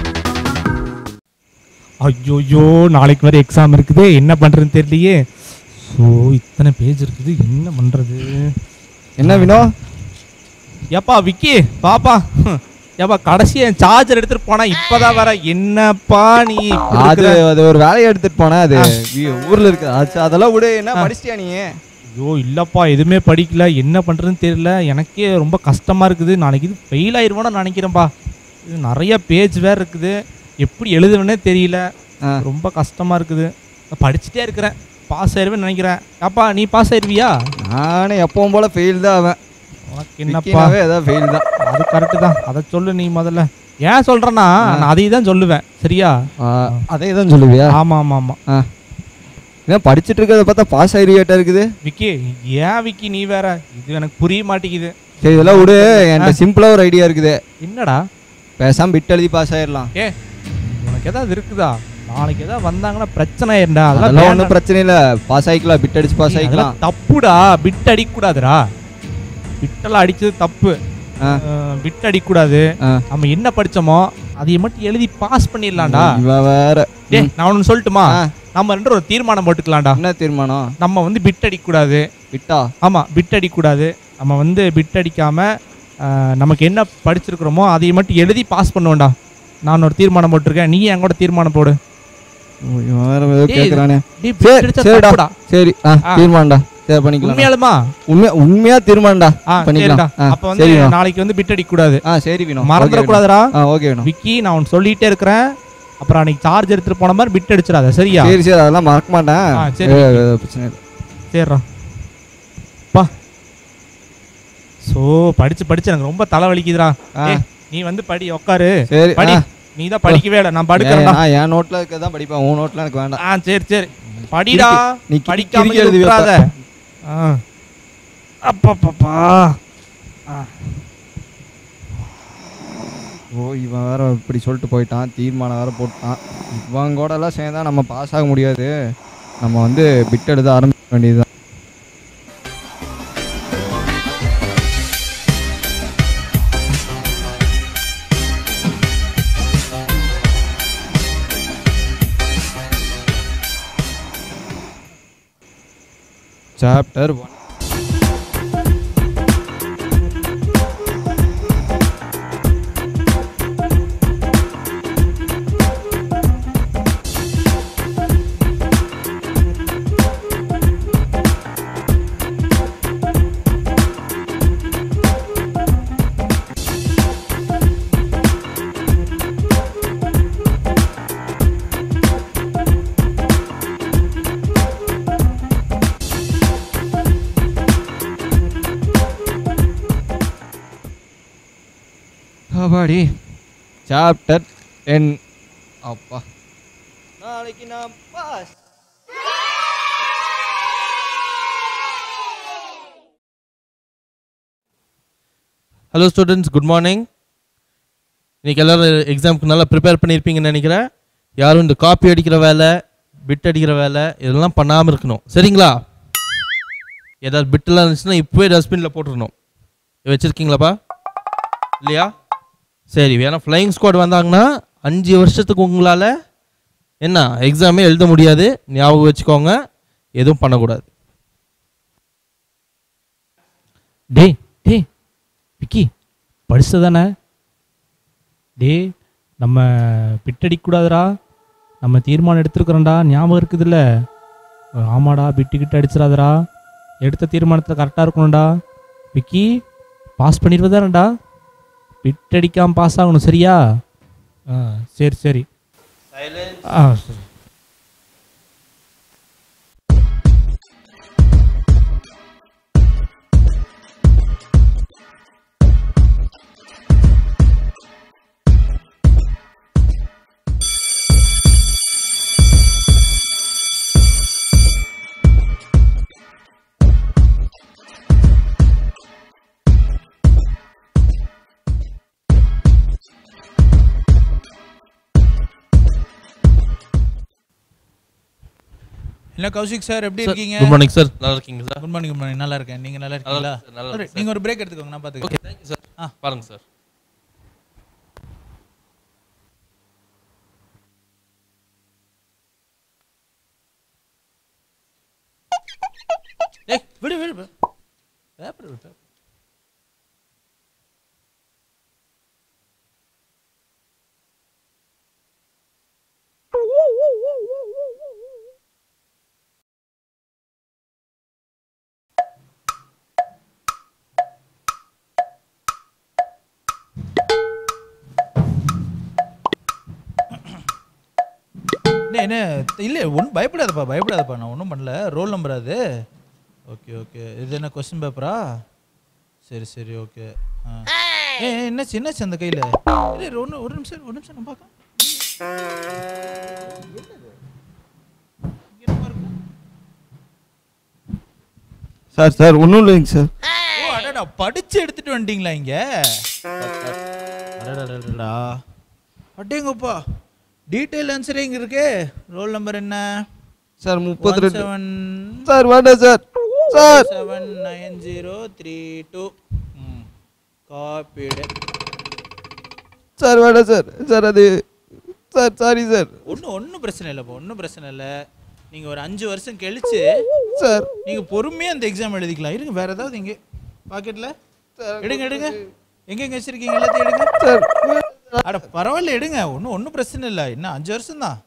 ஐயோயோ நாளைக்கு வரை எக்ஸாம் இருக்குது என்ன பண்ணுறதுன்னு தெரியலையே ஸோ இத்தனை பேஜ் இருக்குது என்ன பண்ணுறது என்ன வினோ ஏப்பா விக்கி பாப்பா ஹம், ஏப்பா கடைசி என் சார்ஜர் எடுத்துட்டு போனா இப்பதான் வர என்னப்பா நீ இப்படி அது இருக்கிற? அது ஒரு வேலையை எடுத்துட்டு போனேன் அது வீ- ஊர்ல இருக்கு அது அதெல்லாம் விடு என்ன படிச்சிட்டியா நீ ஐயோ இல்லப்பா எதுவுமே படிக்கல என்ன பண்றதுன்னு தெரியல எனக்கே ரொம்ப கஷ்டமா இருக்குது நாளைக்கு இது ஃபெயில் ஆயிருவோம்னு நினைக்கிறேன்ப்பா இது நிறைய பேஜ் வேற இருக்குது எப்படி எழுதுவேனே தெரியல ஆ. ரொம்ப கஷ்டமா இருக்குது நான் படிச்சுட்டே இருக்கிறேன் பாஸ் ஆயிருவேன்னு நினைக்கிறேன் அப்பா நீ பாஸ் ஆயிருவியா நானே எப்பவும் போல ஃபெயில் தான் அவன் உனக்கு என்னப்பா விக்கினாவே ஏதாவது ஃபெயில் தான் அது கரெக்டு தான் அதை சொல்லு நீ முதல்ல ஏன் சொல்றேன்னா நான் அதை தான் சொல்லுவேன் சரியா ஆ, அதே தான் சொல்லுவியா ஆமா ஆமா ஆமா ஆ ஏன் படிச்சிட்டு இருக்கிறத பார்த்தா பாஸ் ஆயிருவியாட்டா இருக்குது விக்கி ஏன் விக்கி நீ வேற இது எனக்கு புரிய மாட்டேங்குது சரி இதெல்லாம் விடு என்கிட்ட சிம்பிளா ஒரு ஐடியா இருக்குது என்னடா பேசாம பிட் எழுதி பாஸ் ஆயிடலாம் ஏ உனக்கு ஏதாவது இருக்குதா நாளைக்கு ஏதாவது வந்தாங்கன்னா பிரச்சனை ஆயிருண்டா அதெல்லாம் அதெல்லாம் வேண்டாம். ஒன்றும் பிரச்சனை இல்லை பாஸ் ஆயிக்கலாம் பிட் அடிச்சு பாஸ் ஏய், ஆயிக்கலாம் அதெல்லாம் தப்புடா பிட் அடிக்க கூடாதுடா பிட்டெல்லாம் அடிச்சது தப்பு ஆ. பிட் அடிக்க கூடாது ஆ. நம்ம என்ன படிச்சோமோ அதை மட்டும் எழுதி பாஸ் பண்ணிடலாம்டா இவன் வேற டேய் நான் ஒன்று சொல்லட்டுமா ஆ. நம்ம ரெண்டு ஒரு தீர்மானம் போட்டுக்கலாம்டா என்ன தீர்மானம் நம்ம வந்து பிட் அடிக்க கூடாது விட்டா ஆமா பிட் அடிக்க கூடாது நம்ம வந்து பிட் அடிக்காம ஆ, நமக்கு என்ன படிச்சிருக்கிறோமோ அதை மட்டும் எழுதி பாஸ் பண்ணுவோம்டா நான் ஒரு தீர்மானம் போட்டிருக்கேன் நீ என் கூட தீர்மானம் போடு ஓ, இவன் வேற ஏதோ டேய், கேட்குறானே டேய், bit சரி அடிச்சா சரிடா தப்புடா. சரி ஆ ஆ. தீர்மானம்டா சரி பண்ணிக்கலாம் உண்மையாலுமா உண்மையா உண்மையா தீர்மானம்டா ஆ பண்ணிக்கலாம் சரிடா ஆ, அப்ப வந்து சரி வினோ. நாளைக்கு வந்து பிட் அடிக்க கூடாது ஆ சரி வினோ மறந்துட ஓகே கூடாதுடா வினோ. ஆ ஓகே வினோ விக்கி நான் உன் சொல்லிட்டே இருக்கிறேன் அப்புறம் அன்னைக்கு சார்ஜ் எடுத்துட்டு போன மாதிரி பிட் அடிச்சிடாத சரியா சரி சரி அதெல்லாம் மறக்க மாட்டேன் ஆ, சரி. ஏ, ஏ, பிரச்சனை இல்லை சரிடா பா சோ படிச்சு படிச்சு எனக்கு ரொம்ப தலை வலிக்குதுடா ஆ. ஏய், நீ வந்து படி உட்காரு சரி படி ஆ. நீ தான் படிக்கவே இல்லை நான் ஏன், படுக்கிறேன்டா நான் என் நோட்ல இருக்கதான் படிப்பேன் உன் நோட்ல எனக்கு வேண்டாம் ஆ சரி சரி படிடா நீ கிறுக்கி படிக்காம கிறுக்கி எழுதி விட்டுறாத வைப்ப. ஆ அப்பப்பப்பா ஓ இவன் வேற இப்படி சொல்லிட்டு போயிட்டான் தீர்மானம் வேற போட்டான் இவன் கூட எல்லாம் சேர்ந்தா நம்ம பாஸ் ஆக முடியாது நம்ம வந்து பிட் எழுத ஆரம்பிக்க வேண்டியதுதான் chapter one kabaddi chapter ten அப்பா நாளைக்கு நான் pass hello students good morning இன்னைக்கு எல்லாரும் எக்ஸாமுக்கு நல்லா ப்ரிப்பேர் பண்ணியிருப்பீங்கன்னு நினைக்கிறேன் யாரும் இந்த காப்பி அடிக்கிற வேலை பிட் அடிக்கிற வேலை இதெல்லாம் பண்ணாமல் இருக்கணும் சரிங்களா ஏதாவது பிட்டெல்லாம் இருந்துச்சுன்னா இப்போவே டஸ்ட்பினில் போட்டுருணும் வச்சுருக்கீங்களாப்பா இல்லையா சரி வேணா ஃப்ளையிங் ஸ்குவாட் வந்தாங்கன்னா அஞ்சு வருஷத்துக்கு உங்களால் என்ன எக்ஸாமே எழுத முடியாது ஞாபகம் வச்சுக்கோங்க எதுவும் பண்ணக்கூடாது டேய் டேய் விக்கி படிச்சது தானே டேய் நம்ம பிட் அடிக்கக்கூடாதுடா நம்ம தீர்மானம் எடுத்துருக்குறோம்டா ஞாபகம் இருக்குதுல்ல ஆமாடா பிட்டு கிட்ட அடிச்சிடாதடா எடுத்த தீர்மானத்தில் கரெக்டாக இருக்கணும்டா விக்கி பாஸ் பண்ணிடுவதானடா பிட் அடிக்காமல் பாஸ் ஆகணும் சரியா ஆ சரி சரி ஆ சரி என்ன கௌஷிக் சார் எப்படி சார் இருக்கீங்க குட் மார்னிங் சார் நல்லா இருக்கீங்க sir good morning good morning நல்லா இருக்கேன் நீங்க நல்லா இருக்கீங்களா இருக்கேன், நல்லா சரி, இருக்கேன் நீங்க ஒரு பிரேக் எடுத்துக்கோங்க நான் பாத்துக்கிறேன் ஓகே தேங்க்யூ சார் ஆ பாருங்க சார் ஏய் விடு விடு விடு. பேப்பர் விடு பேப்பர். என்ன என்ன இல்லை ஒன்றும் பயப்படாதப்பா பயப்படாதப்பா நான் ஒன்றும் பண்ணல ரோல் நம்பர் அது ஓகே ஓகே இது என்ன கொஸ்டின் பேப்பரா சரி சரி ஓகே ஆ ஏ ஏ, என்னாச்சு என்னாச்சு அந்த கையில் இல்லை ஒன்று ஒரு நிமிஷம் ஒரு நிமிஷம் நான் பார்க்க சார் சார் ஒன்றும் இல்லைங்க சார் ஓ அடடா படிச்சு எடுத்துட்டு வந்துட்டீங்களா இங்க அடடடடடா அடேங்கப்பா டீட்டெயில் ஆன்சரே இங்க இருக்கு ரோல் நம்பர் என்ன சார் முப்பத்தி ரெண்டு செவன் சார் வேண்டாம் sir sir seven nine zero three two காப்பீடு சார் வேண்டாம் சார் சார் அது சார் சாரி சார் ஒன்றும் ஒன்றும் பிரச்சனை இல்லைப்பா ஒன்றும் பிரச்சனை இல்லை நீங்கள் ஒரு அஞ்சு வருஷம் கழிச்சு சார் நீங்கள் பொறுமையாக அந்த எக்ஸாம் எழுதிக்கலாம் இருங்க வேற ஏதாவது இங்கே பாக்கெட்டில் எடுங்க எடுங்க எங்க எங்க வச்சிருக்கீங்க எல்லாத்தையும் எடுங்க சார் அட பரவாயில்ல எடுங்க ஒன்றும் ஒன்றும் பிரச்சனை இல்லை இன்னும் அஞ்சு வருஷம் தான்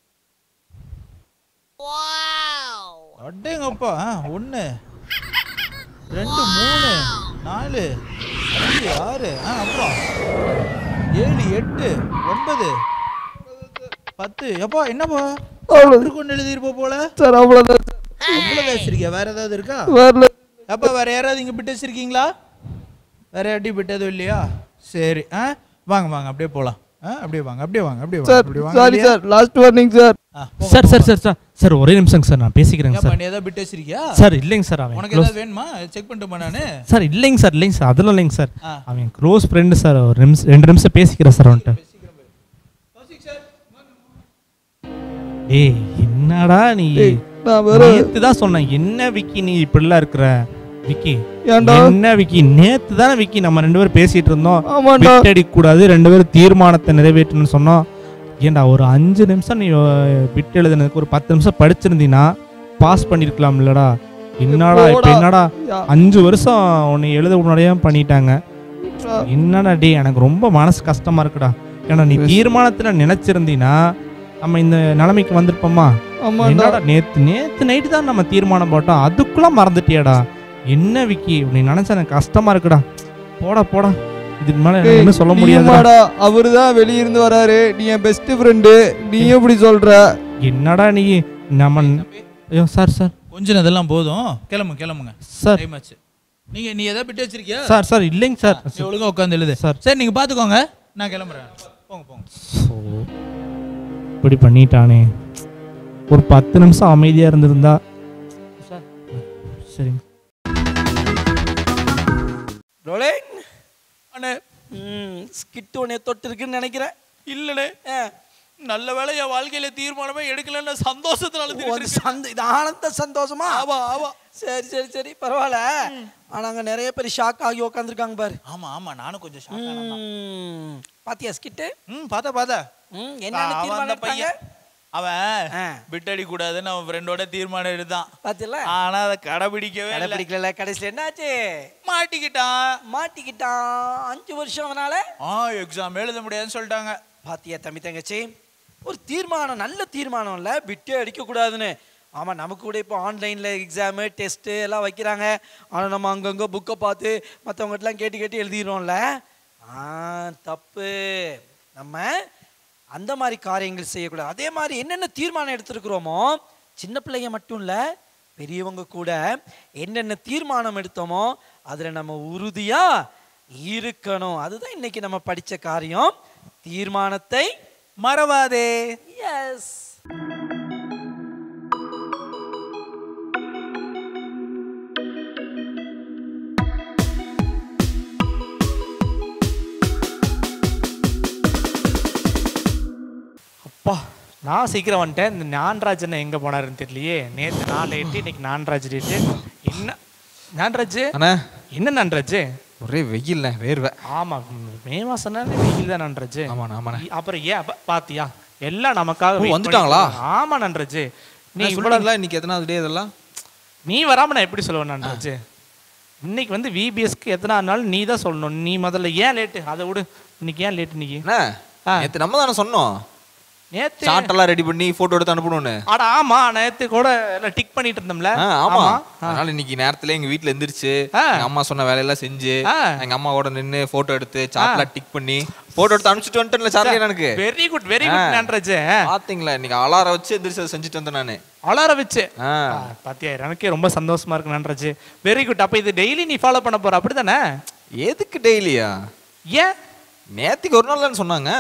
அடேங்கப்பா ஒன்று ரெண்டு மூணு நாலு அஞ்சு ஆறு ஆ அப்புறம் ஏழு எட்டு ஒன்பது பத்து எப்பா என்னப்பா அவ்வளோ கொண்டு எழுதிருப்ப போல சார் அவ்வளோதான் சார் அவ்வளோ வச்சிருக்கியா வேற ஏதாவது இருக்கா வரல அப்பா வேற யாராவது இங்க பிட்டு வச்சிருக்கீங்களா வேற யார்ட்டி பிட்டு எதுவும் இல்லையா சரி ஆ வாங்க வாங்க அப்படியே போலாம் ஆ அப்படியே வாங்க அப்படியே வாங்க அப்படியே வாங்க சார் அப்படியே வாங்க சாரி இல்லையா? சார் லாஸ்ட் வார்னிங் சார் ஆ, போங்க, சார் சார் போங்க. சார் சார் சார் ஒரே நிமிஷங்க சார் நான் பேசிக்கிறேங்க ஏப்பா, சார் நீ ஏதாவது பிட்டு வச்சிருக்கியா சார் இல்லைங்க சார் அவன் உனக்கு close- ஏதாவது வேணுமா செக் பண்ணிட்டுமா நானு சார் இல்லைங்க சார் இல்லைங்க சார் அதெல்லாம் இல்லைங்க சார் ஆ. அவன் க்ளோஸ் ஃப்ரெண்டு சார் ஒரு நிமிஷம் ரெண்டு நிமிஷம் பேசிக்கிறேன் சார் அவன்கிட்ட ஏய் என்னடா நீ டேய், நான் வேற நேத்து தான் சொன்னேன் என்ன விக்கி நீ இப்படிலாம் இருக்கிற விக்கி ஏன்டா? என்ன விக்கி நேத்து தானே விக்கி நம்ம ரெண்டு பேரும் பேசிட்டு இருந்தோம் ஆமாண்டா பிட் அடிக்க கூடாது ரெண்டு பேரும் தீர்மானத்தை நிறைவேற்றணும்னு சொன்னோம் ஏன்டா ஒரு அஞ்சு நிமிஷம் நீ பிட் எழுதுனதுக்கு ஒரு பத்து நிமிஷம் படிச்சிருந்தீன்னா பாஸ் பண்ணிருக்கலாம் இல்லடா என்னடா இப்ப போடா. என்னடா யா. அஞ்சு வருஷம் உன்னை எழுத உடனே பண்ணிட்டாங்க என்னடா டே எனக்கு ரொம்ப மனசு கஷ்டமா இருக்குடா ஏன்னா நீ தீர்மானத்துல நினைச்சிருந்தீன்னா நம்ம இந்த நிலைமைக்கு வந்திருப்போமா ஆமாண்டா என்னடா நேத்து நேத்து நைட்டு தான் நம்ம தீர்மானம் போட்டோம் அதுக்குள்ள மறந்துட்டியாடா என்ன விக்கி நீ நினைச்சா எனக்கு கஷ்டமா இருக்குடா போடா போடா இதுக்கு மேல எனக்கு ஒண்ணும் சொல்ல முடியாதுடா நீயுமாடா அவரு தான் வெளியிருந்து வராரு நீ என் பெஸ்ட் ஃப்ரெண்டு நீ எப்படி சொல்ற என்னடா நீ நம்ம ஐயோ சார் சார் கொஞ்சம் அதெல்லாம் போதும் கிளம்பு கிளம்புங்க சார் டைம் ஆச்சு நீங்க நீ ஏதாவது பிட்டு வச்சிருக்கியா சார் சார் இல்லைங்க சார் நீ ஒழுங்கா உட்காந்து எழுது சார். சரி நீங்க பாத்துக்கோங்க நான் கிளம்புறேன் போங்க போங்க ஸோ இப்படி பண்ணிட்டானே ஒரு பத்து நிமிஷம் அமைதியா இருந்திருந்தா சரிங்க ரோலிங் அண்ணே ம் ஸ்கிட் உன்னை தொட்டு இருக்குன்னு நினைக்கிறேன் இல்லண்ணே ஆ, நல்ல வேளை என் வாழ்க்கையில தீர்மானமே எடுக்கலன்னு சந்தோஷத்துல ஓ, அழுதுகிட்டு அது இருக்கேன். சந்த இது ஆனந்த சந்தோஷமா ஆமா ஆமா சரி சரி சரி பரவாயில்ல ஆனா அங்க நிறைய பேர் ஷாக் ஆகி உட்காந்துருக்காங்க பாரு ஆமா ஆமா நானும் கொஞ்சம் ஷாக் ஆனேன் ம், பாத்தியா ஸ்கிட்டு ம் பார்த்தா பார்த்தா ம், என்னென்ன அவன் தீர்மானம் அந்த எடுத்தாங்க பையன் அவன் ஆ. பிட்டடி கூடாதுன்னு அவன் ஃப்ரெண்டோட தீர்மானம் எடுத்தான் பாத்தியல ஆனா அதை கடைபிடிக்கவே இல்லை கடைபிடிக்கல கடைசியில் என்னாச்சு மாட்டிக்கிட்டான் மாட்டிக்கிட்டான் அஞ்சு வருஷம் அவனால ஆ எக்ஸாம் எழுத முடியாதுன்னு சொல்லிட்டாங்க பாத்தியா தம்பி தங்கச்சி ஒரு தீர்மானம் நல்ல தீர்மானம் இல்லை விட்டே அடிக்கக்கூடாதுன்னு ஆமாம் நமக்கு கூட இப்போ ஆன்லைனில் எக்ஸாமு டெஸ்ட்டு எல்லாம் வைக்கிறாங்க ஆனால் நம்ம அங்கங்கே புக்கை பார்த்து மற்றவங்ககிட்டலாம் கேட்டு கேட்டு எழுதிடுறோம்ல ஆ தப்பு நம்ம அந்த மாதிரி காரியங்கள் செய்யக்கூடாது அதே மாதிரி என்னென்ன தீர்மானம் எடுத்திருக்கிறோமோ சின்ன பிள்ளைங்க மட்டும் இல்லை பெரியவங்க கூட என்னென்ன தீர்மானம் எடுத்தோமோ அதில் நம்ம உறுதியாக இருக்கணும் அதுதான் இன்னைக்கு நம்ம படித்த காரியம் தீர்மானத்தை மறவாதே எஸ் அப்பா நான் சீக்கிரம் வந்துட்டேன் இந்த ஞான்ராஜ் என்ன எங்கே போனாருன்னு தெரியலையே நேற்று நான் லேட்டு இன்னைக்கு ஞான்ராஜ் டேட்டு என்ன ஞான்ராஜ் அண்ணா என்ன ஞான்ராஜ் ஒரே வெயில்ல வேர்வை ஆமாம் மே மாதம்னாலே வெயில் தான் நன்றாஜ் ஆமாண்ணா ஆமாண்ணா அப்புறம் ஏன் அப்ப பாத்தியா எல்லாம் நமக்காக ஓ, wait வந்துட்டாங்களா? பண்ணிட்டு ஆமா நன்றாஜ் நீ நீ இவ்வளவு சொல்லுங்களா இன்னைக்கு எத்தனாவது டே இதெல்லாம் நீ வராம நான் எப்படி சொல்லுவேன் நன்றாஜ் இன்னைக்கு வந்து விபிஎஸ்க்கு எத்தனை நாள் நீ தான் சொல்லணும் நீ முதல்ல ஏன் லேட்டு அதை விடு இன்னைக்கு ஏன் லேட்டு இன்னைக்கு என்ன ஆ. நேற்று நம்ம தானே சொன்னோம் நேத்து சார்ட் ரெடி பண்ணி போட்டோ எடுத்து அனுப்பணும்னு அட ஆமா நேத்து கூட எல்லாம் டிக் பண்ணிட்டு இருந்தோம்ல ஆ, ஆமா அதனால இன்னைக்கு நேரத்துல எங்க வீட்ல எந்திரிச்சு எங்க அம்மா சொன்ன வேலையெல்லாம் செஞ்சு எங்க அம்மா கூட நின்னு போட்டோ எடுத்து சார்ட்ல டிக் பண்ணி போட்டோ எடுத்து அனுப்பிச்சிட்டு வந்துட்டேன்ல சார்லி எனக்கு வெரி குட் வெரி குட் நன்றாஜ் பாத்தீங்களா இன்னைக்கு அலாரம் வச்சு எந்திரிச்சு அதை செஞ்சுட்டு வந்தேன் நானு அலார வச்சு ஆ. பாத்தியா எனக்கே ரொம்ப சந்தோஷமா இருக்கு நன்றாஜ் வெரி குட் அப்ப இது டெய்லி நீ ஃபாலோ பண்ண போற அப்படிதானே எதுக்கு டெய்லியா ஏன் நேத்துக்கு ஒரு நாள் தானே சொன்னாங்க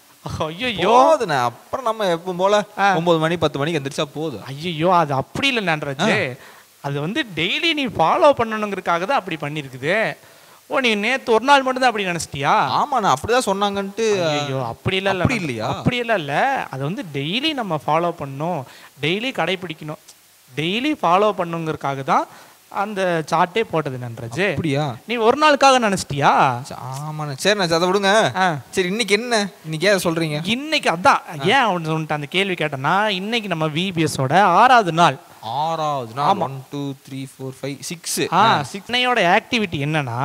ஐயோ போதுண்ணே அப்புறம் நம்ம எப்பவும் போல ஒன்பது மணி பத்து மணிக்கு எந்திரிச்சா போதும் ஐயோ அது அப்படி இல்லை நன்றாஜ் அது வந்து டெய்லி நீ ஃபாலோ பண்ணணுங்கிறதுக்காக தான் அப்படி பண்ணியிருக்குது ஓ நீ நேத்து ஒரு நாள் மட்டும் தான் அப்படி நினைச்சிட்டியா ஆமா நான் அப்படிதான் சொன்னாங்கன்ட்டு ஐயோ அப்படி இல்ல அப்படி இல்லையா? அப்படி இல்ல இல்ல அது வந்து டெய்லி நம்ம ஃபாலோ பண்ணணும் டெய்லி கடைபிடிக்கணும் டெய்லி ஃபாலோ பண்ணுங்கிறதுக்காக தான் அந்த சார்ட்டே போட்டது நன்றாஜ் அப்படியா நீ ஒரு நாளுக்காக நினைச்சிட்டியா ஆமாண்ணே சரிண்ணே அதை விடுங்க சரி இன்னைக்கு என்ன இன்னைக்கு ஏன் சொல்றீங்க இன்னைக்கு அதான் ஏன் அவன் உன்ட்ட அந்த கேள்வி கேட்டேன்னா இன்னைக்கு நம்ம விபிஎஸோட ஆறாவது நாள் ஆறாவது நாள் one two three four five six ஆ சிக்னையோட ஆக்டிவிட்டி என்னன்னா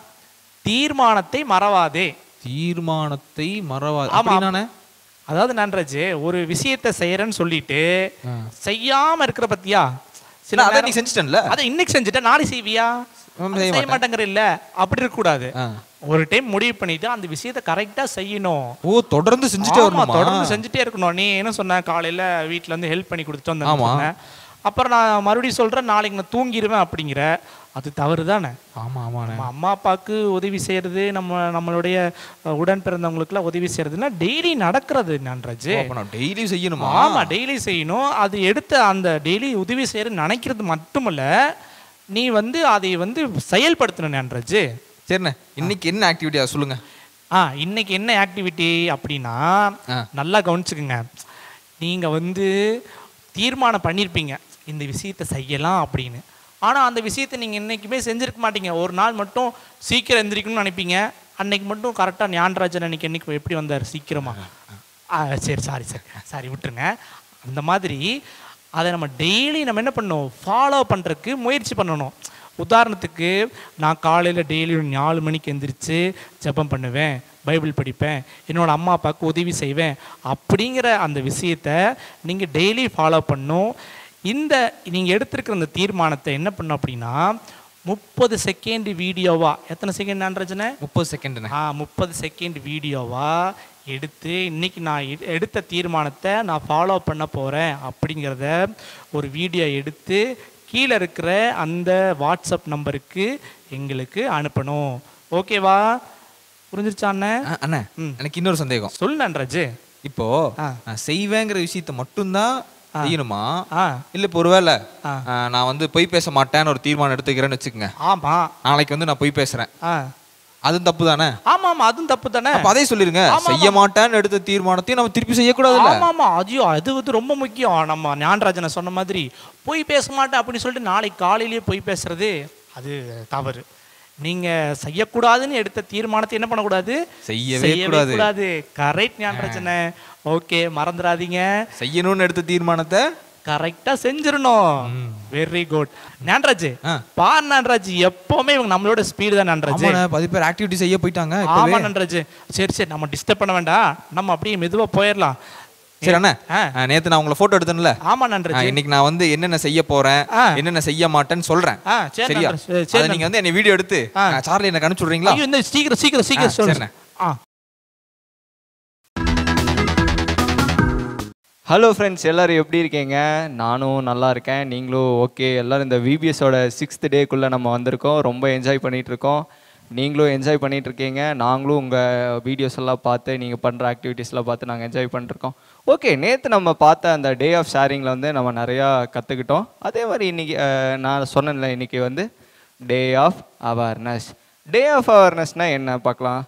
தீர்மானத்தை மறவாதே தீர்மானத்தை மறவா ஆமா அப்படின்னானே அதாவது நன்றாஜ் ஒரு விஷயத்தை செய்யறேன்னு சொல்லிட்டு செய்யாம இருக்கிற பத்தியா இல்ல, அதை நீ செஞ்சுட்டேன்ல? அதை இன்னைக்கு செஞ்சுட்ட நாளைக்கு செய்வியா ஆமா, அதை செய்ய செய்ய மாட்டேன். மாட்டேங்கிற இல்ல அப்படி இருக்க கூடாது ஒரு டைம் முடிவு பண்ணிட்டு அந்த விஷயத்தை கரெக்டா செய்யணும் ஓ தொடர்ந்து செஞ்சுட்டே ஆமா, வரணுமா தொடர்ந்து செஞ்சுட்டே இருக்கணும் நீ என்ன சொன்ன காலையில வீட்ல இருந்து ஹெல்ப் பண்ணி கொடுத்துட்டு வந்தேன்னு ஆமா. சொன்ன. அப்புறம் நான் மறுபடியும் சொல்றேன் நாளைக்கு நான் தூங்கிடுவேன் அப்படிங்கிற அது தவறு தானே ஆமா ஆமாண்ணே நம்ம அம்மா அப்பாவுக்கு உதவி செய்யறது நம்ம நம்மளுடைய அஹ், உடன் பிறந்தவங்களுக்குலாம் உதவி செய்யறதுன்னா டெய்லி நடக்கிறது நன்றாஜ் ஓ, அப்ப நான் டெய்லி செய்யணுமா ஆமா டெய்லி செய்யணும் அது எடுத்த அந்த டெய்லி உதவி செய்யறது நினைக்கிறது மட்டுமல்ல நீ வந்து அதை வந்து செயல்படுத்தணும் நன்றாஜ் சரிண்ணே இன்னைக்கு என்ன ஆக்டிவிட்டியா சொல்லுங்க ஆ இன்னைக்கு என்ன ஆக்டிவிட்டி அப்படின்னா நல்லா கவனிச்சுக்குங்க நீங்க வந்து தீர்மானம் பண்ணியிருப்பீங்க இந்த விஷயத்தை செய்யலாம் அப்படின்னு ஆனா அந்த விஷயத்தை நீங்க என்னைக்குமே செஞ்சிருக்க மாட்டீங்க ஒரு நாள் மட்டும் சீக்கிரம் எந்திரிக்கணும்னு நினைப்பீங்க அன்னைக்கு மட்டும் கரெக்டா ஞானராஜன் அன்னைக்கு என்னைக்கு எப்படி வந்தார் சீக்கிரமா ஆ சரி சாரி சாரி சாரி விட்டுருங்க அந்த மாதிரி அதை நம்ம டெய்லி நம்ம என்ன பண்ணணும் ஃபாலோ பண்ணுறதுக்கு முயற்சி பண்ணணும் உதாரணத்துக்கு நான் காலையில் டெய்லி ஒரு நாலு மணிக்கு எந்திரிச்சு ஜெபம் பண்ணுவேன் பைபிள் படிப்பேன் என்னோட அம்மா அப்பாவுக்கு உதவி செய்வேன் அப்படிங்கிற அந்த விஷயத்தை நீங்கள் டெய்லி ஃபாலோ பண்ணும் இந்த நீங்கள் எடுத்திருக்கிற அந்த தீர்மானத்தை என்ன பண்ணும் அப்படின்னா முப்பது செகண்ட் வீடியோவா எத்தனை செகண்ட் ஆன்றஜனே முப்பது செகண்ட் ஆ முப்பது செகண்ட் வீடியோவா எடுத்து இன்னைக்கு நான் எடு- எடுத்த தீர்மானத்தை நான் ஃபாலோ பண்ண போகிறேன் அப்படிங்கிறத ஒரு வீடியோ எடுத்து கீழே இருக்கிற அந்த வாட்ஸ்அப் நம்பருக்கு எங்களுக்கு அனுப்பணும் ஓகேவா புரிஞ்சிருச்சா அண்ணன் அண்ணே எனக்கு இன்னொரு சந்தேகம் சொல்லு நன்றாஜ் இப்போ நான் செய்வேங்கிற விஷயத்த மட்டும்தான் செய்யணுமா இல்ல இப்போ ஒருவேளை ஆ, நான் வந்து பொய் பேச மாட்டேன்னு ஒரு தீர்மானம் எடுத்துக்கிறேன்னு வச்சுக்கோங்க ஆமா நாளைக்கு வந்து நான் பொய் பேசுறேன் ஆ அதுவும் தப்பு தானே ஆமா ஆமா அதுவும் தப்பு தானே அப்ப அதே சொல்லிருங்க ஆமா, செய்ய மாட்டேன்னு எடுத்த தீர்மானத்தையும் நம்ம திருப்பி செய்யக்கூடாதுல்ல ஆமா ஆமா ஐயோ அது வந்து ரொம்ப முக்கியம் நம்ம ஞானராஜனை சொன்ன மாதிரி போய் பேச மாட்டேன் அப்படின்னு சொல்லிட்டு நாளைக்கு காலையிலேயே போய் பேசுறது அது தவறு நீங்க செய்யக்கூடாதுன்னு எடுத்த தீர்மானத்தை என்ன பண்ணக்கூடாது செய்யவே கூடாது. கூடாது கரெக்ட் ஞானராஜனை ஓகே மறந்துடாதீங்க செய்யணும்னு எடுத்த தீர்மானத்தை கரெக்டா செஞ்சிரணும் வெரி குட் ஞானராஜ் பார் ஞானராஜ் எப்பவுமே இவங்க நம்மளோட ஸ்பீடு தான் ஞானராஜ் ஆமாண்ணே பாதி பேர் ஆக்டிவிட்டி செய்ய போயிட்டாங்க ஆமா இப்பவே. நன்றாஜ் சரி சரி நம்ம டிஸ்டர்ப் பண்ண வேண்டாம் நம்ம அப்படியே மெதுவா போயிடலாம் சரி அண்ணா ஆ, நேத்து நான் உங்களை போட்டோ எடுத்தேன்ல ஆமா ஆ, நன்றாஜ் இன்னைக்கு நான் வந்து என்னென்ன செய்ய போறேன் ஆ. என்னென்ன செய்ய மாட்டேன்னு சொல்றேன் ஆ, சரி சரியா நண்பர், சரி, சரி அதை நீங்க வந்து என்ன வீடியோ எடுத்து ஆ. ஆ, சார்லி எனக்கு அனுப்பிச்சு விடுறீங்களா ஐயோ இந்த சீக்கிரம் சீக்கிரம் சீக்கிரம் ஆ, சொல்லு சரிண்ணே. ஆ ஹலோ ஃப்ரெண்ட்ஸ் எல்லோரும் எப்படி இருக்கீங்க நானும் நல்லா இருக்கேன் நீங்களும் ஓகே எல்லோரும் இந்த விபிஎஸோட சிக்ஸ்த் டேக்குள்ளே நம்ம வந்திருக்கோம் ரொம்ப என்ஜாய் பண்ணிகிட்டு இருக்கோம் நீங்களும் என்ஜாய் பண்ணிட்டு இருக்கீங்க நாங்களும் உங்கள் வீடியோஸ் எல்லாம் பார்த்து நீங்கள் பண்ணுற ஆக்டிவிட்டீஸ்லாம் பார்த்து நாங்கள் என்ஜாய் பண்ணிருக்கோம் ஓகே நேற்று நம்ம பார்த்த அந்த டே ஆஃப் ஷேரிங்கில் வந்து நம்ம நிறையா கற்றுக்கிட்டோம் அதே மாதிரி இன்றைக்கி நான் சொன்னேன்ல இன்றைக்கி வந்து day of awareness day of அவேர்னஸ்னால் என்ன பார்க்கலாம்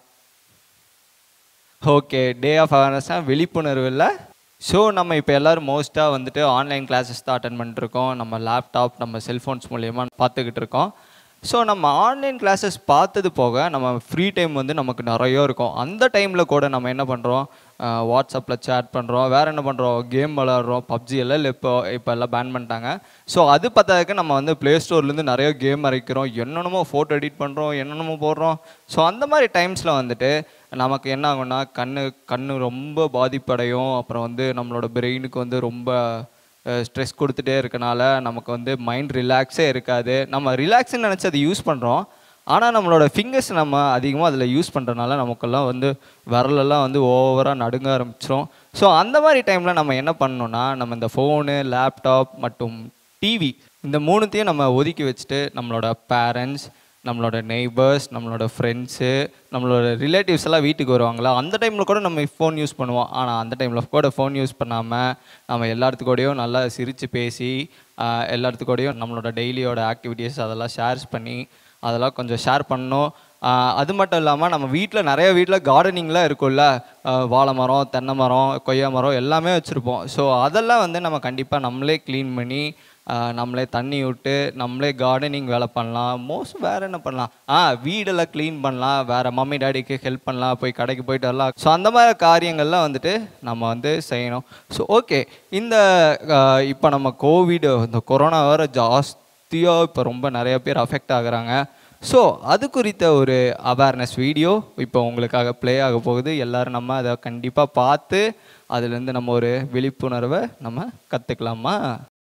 ஓகே டே ஆஃப் அவேர்னஸ்னால் விழிப்புணர்வு இல்லை ஸோ நம்ம இப்போ எல்லோரும் மோஸ்ட்டாக வந்துட்டு ஆன்லைன் கிளாஸஸ் தான் அட்டன் பண்ணிட்டுருக்கோம் நம்ம லேப்டாப் நம்ம செல்ஃபோன்ஸ் மூலயமா பார்த்துக்கிட்டு இருக்கோம் ஸோ நம்ம ஆன்லைன் கிளாஸஸ் பார்த்தது போக நம்ம ஃப்ரீ டைம் வந்து நமக்கு நிறைய இருக்கும் அந்த டைமில் கூட நம்ம என்ன பண்ணுறோம் வாட்ஸ்அப்பில் சேட் பண்ணுறோம் வேறு என்ன பண்ணுறோம் கேம் விளாட்றோம் பப்ஜி எல்லாம் இப்போ இப்போ எல்லாம் பேன் பண்ணிட்டாங்க ஸோ அது பார்த்ததுக்கு நம்ம வந்து ப்ளே ஸ்டோர்லேருந்து நிறைய கேம் இறக்கிறோம் என்னென்னமோ ஃபோட்டோ எடிட் பண்ணுறோம் என்னென்னமோ போடுறோம் ஸோ அந்த மாதிரி டைம்ஸில் வந்துட்டு நமக்கு என்ன ஆகும்னா கண்ணு கண்ணு ரொம்ப பாதிப்படையும் அப்புறம் வந்து நம்மளோட பிரெயினுக்கு வந்து ரொம்ப ஸ்ட்ரெஸ் கொடுத்துட்டே இருக்கனால நமக்கு வந்து மைண்ட் ரிலாக்ஸே இருக்காது நம்ம ரிலாக்ஸ்ன்னு நினச்சி அதை யூஸ் பண்ணுறோம் ஆனால் நம்மளோட ஃபிங்கர்ஸ் நம்ம அதிகமாக அதில் யூஸ் பண்ணுறதுனால நமக்கெல்லாம் வந்து விரலெல்லாம் வந்து ஓவராக நடுங்க ஆரம்பிச்சிரும் ஸோ அந்த மாதிரி டைமில் நம்ம என்ன பண்ணணும்னா நம்ம இந்த ஃபோனு லேப்டாப் மற்றும் டிவி இந்த மூணுத்தையும் நம்ம ஒதுக்கி வச்சுட்டு நம்மளோட பேரண்ட்ஸ் நம்மளோட நெய்பர்ஸ் நம்மளோட ஃப்ரெண்ட்ஸு நம்மளோட ரிலேட்டிவ்ஸ் எல்லாம் வீட்டுக்கு வருவாங்களா அந்த டைமில் கூட நம்ம ஃபோன் யூஸ் பண்ணுவோம் ஆனால் அந்த டைமில் கூட ஃபோன் யூஸ் பண்ணாமல் நம்ம எல்லாத்துக்கூடயும் நல்லா சிரித்து பேசி ஆஹ் எல்லாத்துக்கூடயும் நம்மளோட டெய்லியோட ஆக்டிவிட்டீஸ் அதெல்லாம் ஷேர்ஸ் பண்ணி அதெல்லாம் கொஞ்சம் ஷேர் பண்ணணும் ஆஹ் அது மட்டும் இல்லாமல் நம்ம வீட்டில் நிறைய வீட்டில் கார்டனிங்லாம் இருக்கும்ல ஆஹ் வாழை மரம் தென்னை மரம் கொய்யா மரம் எல்லாமே வச்சுருப்போம் ஸோ அதெல்லாம் வந்து நம்ம கண்டிப்பாக நம்மளே க்ளீன் பண்ணி ஆஹ் நம்மளே தண்ணி விட்டு நம்மளே கார்டனிங் வேலை பண்ணலாம் மோஸ்ட் வேறு என்ன பண்ணலாம் ஆ வீடெல்லாம் க்ளீன் பண்ணலாம் வேறு மம்மி டாடிக்கு ஹெல்ப் பண்ணலாம் போய் கடைக்கு போயிட்டு வரலாம் ஸோ அந்த மாதிரி காரியங்கள்லாம் வந்துட்டு நம்ம வந்து செய்யணும் ஸோ ஓகே இந்த இப்போ நம்ம கோவிட் இந்த கொரோனா வேறு ஜாஸ்தியாக இப்போ ரொம்ப நிறைய பேர் அஃபெக்ட் ஆகுறாங்க ஸோ அது குறித்த ஒரு அவேர்னஸ் வீடியோ இப்போ உங்களுக்காக ப்ளே ஆக போகுது எல்லாரும் நம்ம அதை கண்டிப்பாக பார்த்து அதுலேருந்து நம்ம ஒரு விழிப்புணர்வை நம்ம கற்றுக்கலாமா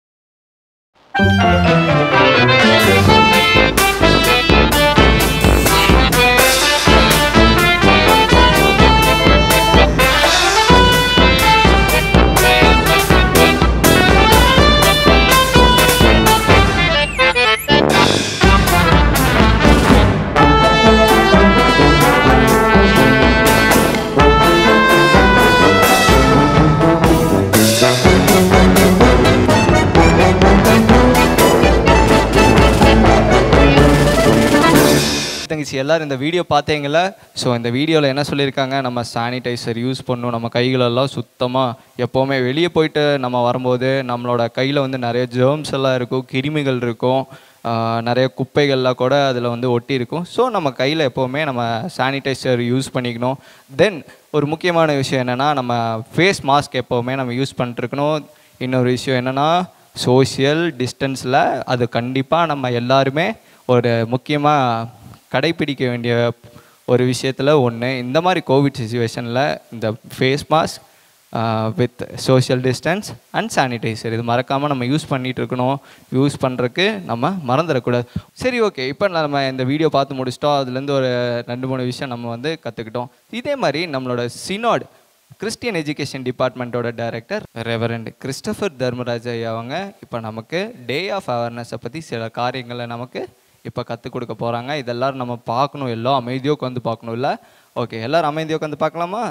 தங்கச்சி எல்லாரும் இந்த வீடியோ பார்த்தீங்கள ஸோ இந்த வீடியோவில் என்ன சொல்லியிருக்காங்க நம்ம சானிடைசர் யூஸ் பண்ணணும் நம்ம கைகளெல்லாம் சுத்தமாக எப்போவுமே வெளியே போயிட்டு நம்ம வரும்போது நம்மளோட கையில் வந்து நிறைய ஜேர்ம்ஸ் எல்லாம் இருக்கும் கிருமிகள் இருக்கும் ஆஹ் நிறைய குப்பைகள்லாம் கூட அதில் வந்து ஒட்டி இருக்கும் ஸோ நம்ம கையில் எப்போவுமே நம்ம சானிடைசர் யூஸ் பண்ணிக்கணும் தென் ஒரு முக்கியமான விஷயம் என்னென்னா நம்ம ஃபேஸ் மாஸ்க் எப்போவுமே நம்ம யூஸ் பண்ணிட்டுருக்கணும் இன்னொரு விஷயம் என்னென்னா சோஷியல் டிஸ்டன்ஸில் அது கண்டிப்பாக நம்ம எல்லாருமே ஒரு முக்கியமாக கடைப்பிடிக்க வேண்டிய ஒரு விஷயத்தில் ஒன்று இந்த மாதிரி கோவிட் சுச்சுவேஷனில் இந்த face mask with social distance and sanitiser இது மறக்காமல் நம்ம யூஸ் பண்ணிகிட்டு இருக்கணும் யூஸ் பண்ணுறதுக்கு நம்ம மறந்துடக்கூடாது சரி ஓகே இப்போ நம்ம இந்த வீடியோ பார்த்து முடிச்சிட்டோம் அதுலேருந்து ஒரு ரெண்டு மூணு விஷயம் நம்ம வந்து கற்றுக்கிட்டோம் இதே மாதிரி நம்மளோட சினாட் கிறிஸ்டியன் எஜுகேஷன் டிபார்ட்மெண்ட்டோட டைரக்டர் ரெவரண்ட் கிறிஸ்டபர் தர்மராஜ் ஐயா அவங்க இப்போ நமக்கு டே ஆஃப் அவேர்னஸை பற்றி சில காரியங்களை நமக்கு இப்போ கற்றுக் கொடுக்க போகிறாங்க இதெல்லாரும் நம்ம பார்க்கணும் எல்லாம் அமைதியாக உட்காந்து பார்க்கணும் இல்லை ஓகே எல்லாரும் அமைதியாக உட்காந்து பார்க்கலாமா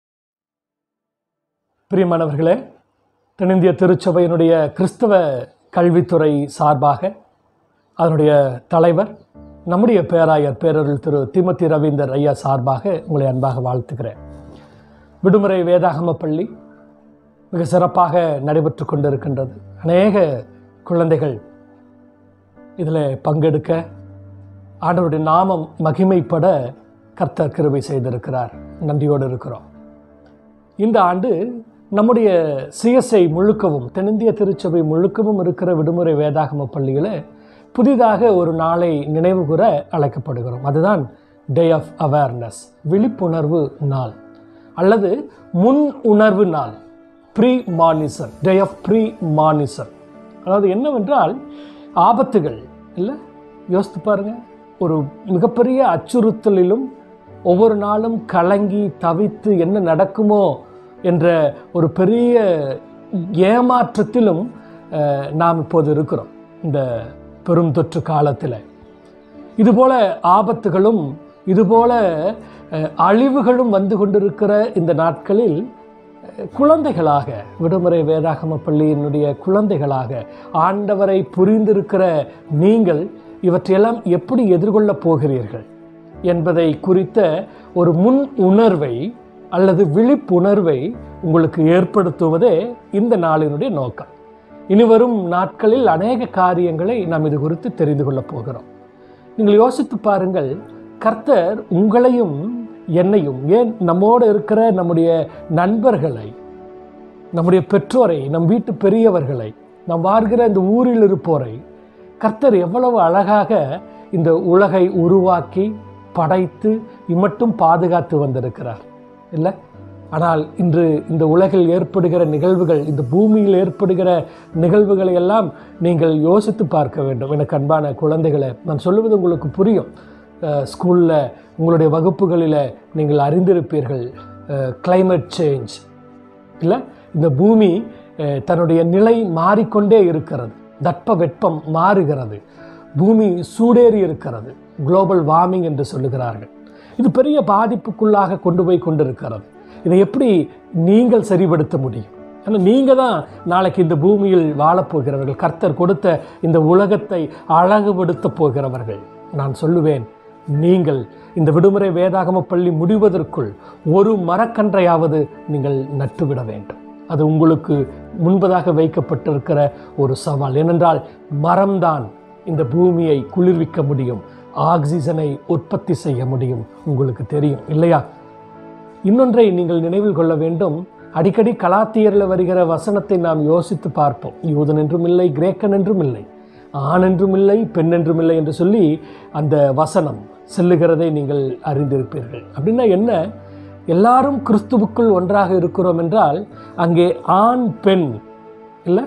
பிரியமானவர்களே தென்னிந்திய திருச்சபையினுடைய கிறிஸ்தவ கல்வித்துறை சார்பாக அதனுடைய தலைவர் நம்முடைய பேராயர் பேரருள் திரு திமுத்தி ரவீந்தர் ஐயா சார்பாக உங்களை அன்பாக வாழ்த்துக்கிறேன் விடுமுறை வேதாகம பள்ளி மிக சிறப்பாக நடைபெற்று கொண்டிருக்கின்றது அநேக குழந்தைகள் இதில் பங்கெடுக்க ஆண்டவருடைய நாமம் மகிமைப்பட கர்த்தர் கிருபை செய்திருக்கிறார் நன்றியோடு இருக்கிறோம் இந்த ஆண்டு நம்முடைய சிஎஸ்ஐ முழுக்கவும் தென்னிந்திய திருச்சபை முழுக்கவும் இருக்கிற விடுமுறை வேதாகம பள்ளியில் புதிதாக ஒரு நாளை நினைவுகூர அழைக்கப்படுகிறோம் அதுதான் டே ஆஃப் அவேர்னஸ் விழிப்புணர்வு நாள் அல்லது முன் உணர்வு நாள் premonition day of premonition அதாவது என்னவென்றால் ஆபத்துகள் இல்லை யோசித்து பாருங்க ஒரு மிகப்பெரிய அச்சுறுத்தலிலும் ஒவ்வொரு நாளும் கலங்கி தவித்து என்ன நடக்குமோ என்ற ஒரு பெரிய ஏமாற்றத்திலும் அஹ், நாம் இப்போது இருக்கிறோம் இந்த பெரும் தொற்று காலத்தில் இதுபோல ஆபத்துகளும் இதுபோல அஹ், அழிவுகளும் வந்து கொண்டிருக்கிற இந்த நாட்களில் அஹ், குழந்தைகளாக விடுமுறை வேதாகம பள்ளியினுடைய குழந்தைகளாக ஆண்டவரை புரிந்திருக்கிற நீங்கள் இவற்றையெல்லாம் எப்படி எதிர்கொள்ளப் போகிறீர்கள் என்பதை குறித்த ஒரு முன் உணர்வை அல்லது விழிப்புணர்வை உங்களுக்கு ஏற்படுத்துவதே இந்த நாளினுடைய நோக்கம் இனிவரும் நாட்களில் அநேக காரியங்களை நாம் இது குறித்து தெரிந்து கொள்ளப் போகிறோம் நீங்கள் யோசித்து பாருங்கள் கர்த்தர் உங்களையும் என்னையும் ஏன் நம்மோடு இருக்கிற நம்முடைய நண்பர்களை நம்முடைய பெற்றோரை நம் வீட்டு பெரியவர்களை நாம் வாழ்கிற இந்த ஊரில் இருப்போரை கர்த்தர் எவ்வளவு அழகாக இந்த உலகை உருவாக்கி படைத்து இம்மட்டும் பாதுகாத்து வந்திருக்கிறார் இல்லை ஆனால் இன்று இந்த உலகில் ஏற்படுகிற நிகழ்வுகள் இந்த பூமியில் ஏற்படுகிற நிகழ்வுகளை எல்லாம் நீங்கள் யோசித்து பார்க்க வேண்டும் எனக்கு அன்பான குழந்தைகளை நான் சொல்லுவது உங்களுக்கு புரியும் ஸ்கூலில் உங்களுடைய வகுப்புகளில் நீங்கள் அறிந்திருப்பீர்கள் climate சேஞ்ச் இல்லை இந்த பூமி அஹ், தன்னுடைய நிலை மாறிக்கொண்டே இருக்கிறது தட்ப வெப்பம் மாறுகிறது பூமி சூடேறி இருக்கிறது குளோபல் வார்மிங் என்று சொல்லுகிறார்கள் இது பெரிய பாதிப்புக்குள்ளாக கொண்டு போய் கொண்டிருக்கிறது இதை எப்படி நீங்கள் சரிபடுத்த முடியும் ஆனால் நீங்கள் தான் நாளைக்கு இந்த பூமியில் வாழப்போகிறவர்கள் கர்த்தர் கொடுத்த இந்த உலகத்தை அழகுபடுத்த போகிறவர்கள் நான் சொல்லுவேன் நீங்கள் இந்த விடுமுறை வேதாகம பள்ளி முடிவதற்குள் ஒரு மரக்கன்றையாவது நீங்கள் நட்டுவிட வேண்டும் அது உங்களுக்கு முன்பதாக வைக்கப்பட்டிருக்கிற ஒரு சவால் ஏனென்றால் மரம்தான் இந்த பூமியை குளிர்விக்க முடியும் ஆக்சிஜனை உற்பத்தி செய்ய முடியும் உங்களுக்கு தெரியும் இல்லையா இன்னொன்றை நீங்கள் நினைவில் கொள்ள வேண்டும் அடிக்கடி கலாத்தியரில் வருகிற வசனத்தை நாம் யோசித்து பார்ப்போம் யூதன் என்றும் இல்லை கிரேக்கன் என்றும் இல்லை ஆண் என்றும் இல்லை பெண் என்றும் இல்லை என்று சொல்லி அந்த வசனம் செல்லுகிறதை நீங்கள் அறிந்திருப்பீர்கள் அப்படின்னா என்ன எல்லாரும் கிறிஸ்துவுக்குள் ஒன்றாக இருக்கிறோம் என்றால் அங்கே ஆண் பெண் இல்லை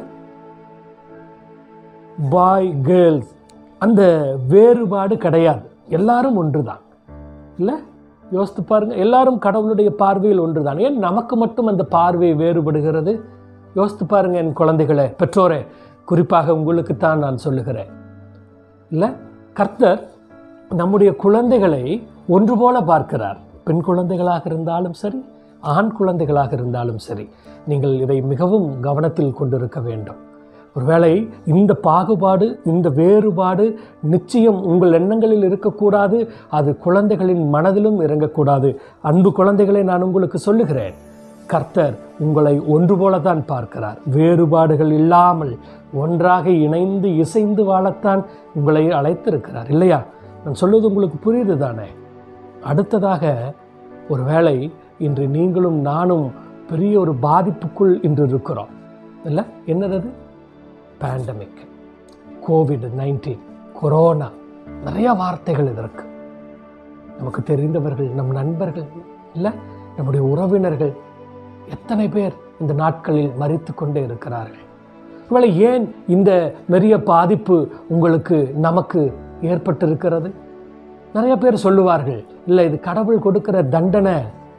பாய் கேர்ள்ஸ் அந்த வேறுபாடு கிடையாது எல்லாரும் ஒன்று தான் இல்லை யோசித்து பாருங்க எல்லாரும் கடவுளுடைய பார்வையில் ஒன்று தான் ஏன் நமக்கு மட்டும் அந்த பார்வை வேறுபடுகிறது யோசித்து பாருங்க என் குழந்தைகளே பெற்றோரே குறிப்பாக உங்களுக்குத்தான் நான் சொல்லுகிறேன் இல்லை கர்த்தர் நம்முடைய குழந்தைகளை ஒன்று போல பார்க்கிறார் பெண் குழந்தைகளாக இருந்தாலும் சரி ஆண் குழந்தைகளாக இருந்தாலும் சரி நீங்கள் இதை மிகவும் கவனத்தில் கொண்டிருக்க வேண்டும் ஒருவேளை இந்த பாகுபாடு இந்த வேறுபாடு நிச்சயம் உங்கள் எண்ணங்களில் இருக்கக்கூடாது அது குழந்தைகளின் மனதிலும் இறங்கக்கூடாது அன்பு குழந்தைகளை நான் உங்களுக்கு சொல்லுகிறேன் கர்த்தர் உங்களை ஒன்று போலத்தான் பார்க்கிறார் வேறுபாடுகள் இல்லாமல் ஒன்றாக இணைந்து இசைந்து வாழத்தான் உங்களை அழைத்திருக்கிறார் இல்லையா நான் சொல்வது உங்களுக்கு புரியுது தானே அடுத்ததாக ஒருவேளை இன்று நீங்களும் நானும் பெரிய ஒரு பாதிப்புக்குள் இன்று இருக்கிறோம் இல்லை என்னது பேண்டமிக் கோவிட் நைன்டீன் கொரோனா நிறைய வார்த்தைகள் இதற்கு நமக்கு தெரிந்தவர்கள் நம் நண்பர்கள் இல்லை நம்முடைய உறவினர்கள் எத்தனை பேர் இந்த நாட்களில் மறித்து கொண்டே இருக்கிறார்கள் ஒருவேளை ஏன் இந்த பெரிய பாதிப்பு உங்களுக்கு நமக்கு ஏற்பட்டிருக்கிறது நிறைய பேர் சொல்லுவார்கள் இல்லை இது கடவுள் கொடுக்கிற தண்டனை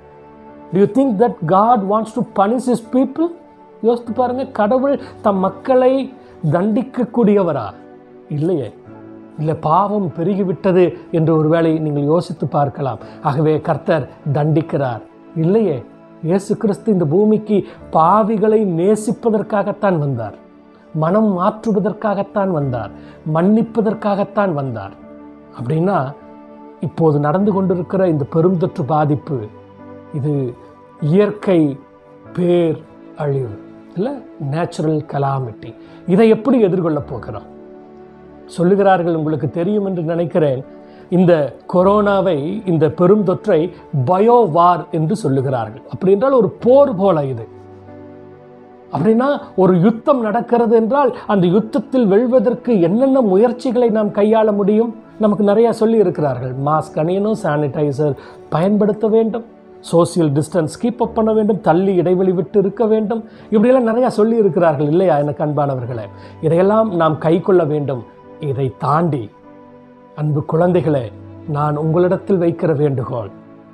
do you think that god wants to punish his people யோசித்து பாருங்க கடவுள் தம் மக்களை தண்டிக்கக்கூடியவரா இல்லையே இல்லை பாவம் பெருகிவிட்டது என்று ஒருவேளை நீங்கள் யோசித்து பார்க்கலாம் ஆகவே கர்த்தர் தண்டிக்கிறார் இல்லையே இயேசு கிறிஸ்து இந்த பூமிக்கு பாவிகளை நேசிப்பதற்காகத்தான் வந்தார் மனம் மாற்றுவதற்காகத்தான் வந்தார் மன்னிப்பதற்காகத்தான் வந்தார் அப்படின்னா இப்போது நடந்து கொண்டிருக்கிற இந்த பெருந்தொற்று பாதிப்பு இது இயற்கை பேர் அழிவு இல்லை நேச்சுரல் கலாமிட்டி இதை எப்படி எதிர்கொள்ளப் போகிறோம் சொல்லுகிறார்கள் உங்களுக்கு தெரியும் என்று நினைக்கிறேன் இந்த கொரோனாவை இந்த பெருந்தொற்றை பயோ வார் என்று சொல்லுகிறார்கள் அப்படி என்றால் ஒரு போர் போல இது அப்படின்னா ஒரு யுத்தம் நடக்கிறது என்றால் அந்த யுத்தத்தில் வெல்வதற்கு என்னென்ன முயற்சிகளை நாம் கையாள முடியும் நமக்கு நிறைய சொல்லி இருக்கிறார்கள் மாஸ்க் அணியணும் சானிடைசர் பயன்படுத்த வேண்டும் சோசியல் டிஸ்டன்ஸ் கீப் அப் பண்ண வேண்டும் தள்ளி இடைவெளி விட்டு இருக்க வேண்டும் இப்படியெல்லாம் நிறையா சொல்லி இருக்கிறார்கள் இல்லையா எனக்கு அன்பானவர்களே இதையெல்லாம் நாம் கை கொள்ள வேண்டும் இதை தாண்டி அன்பு குழந்தைகளே நான் உங்களிடத்தில் வைக்கிற வேண்டுகோள்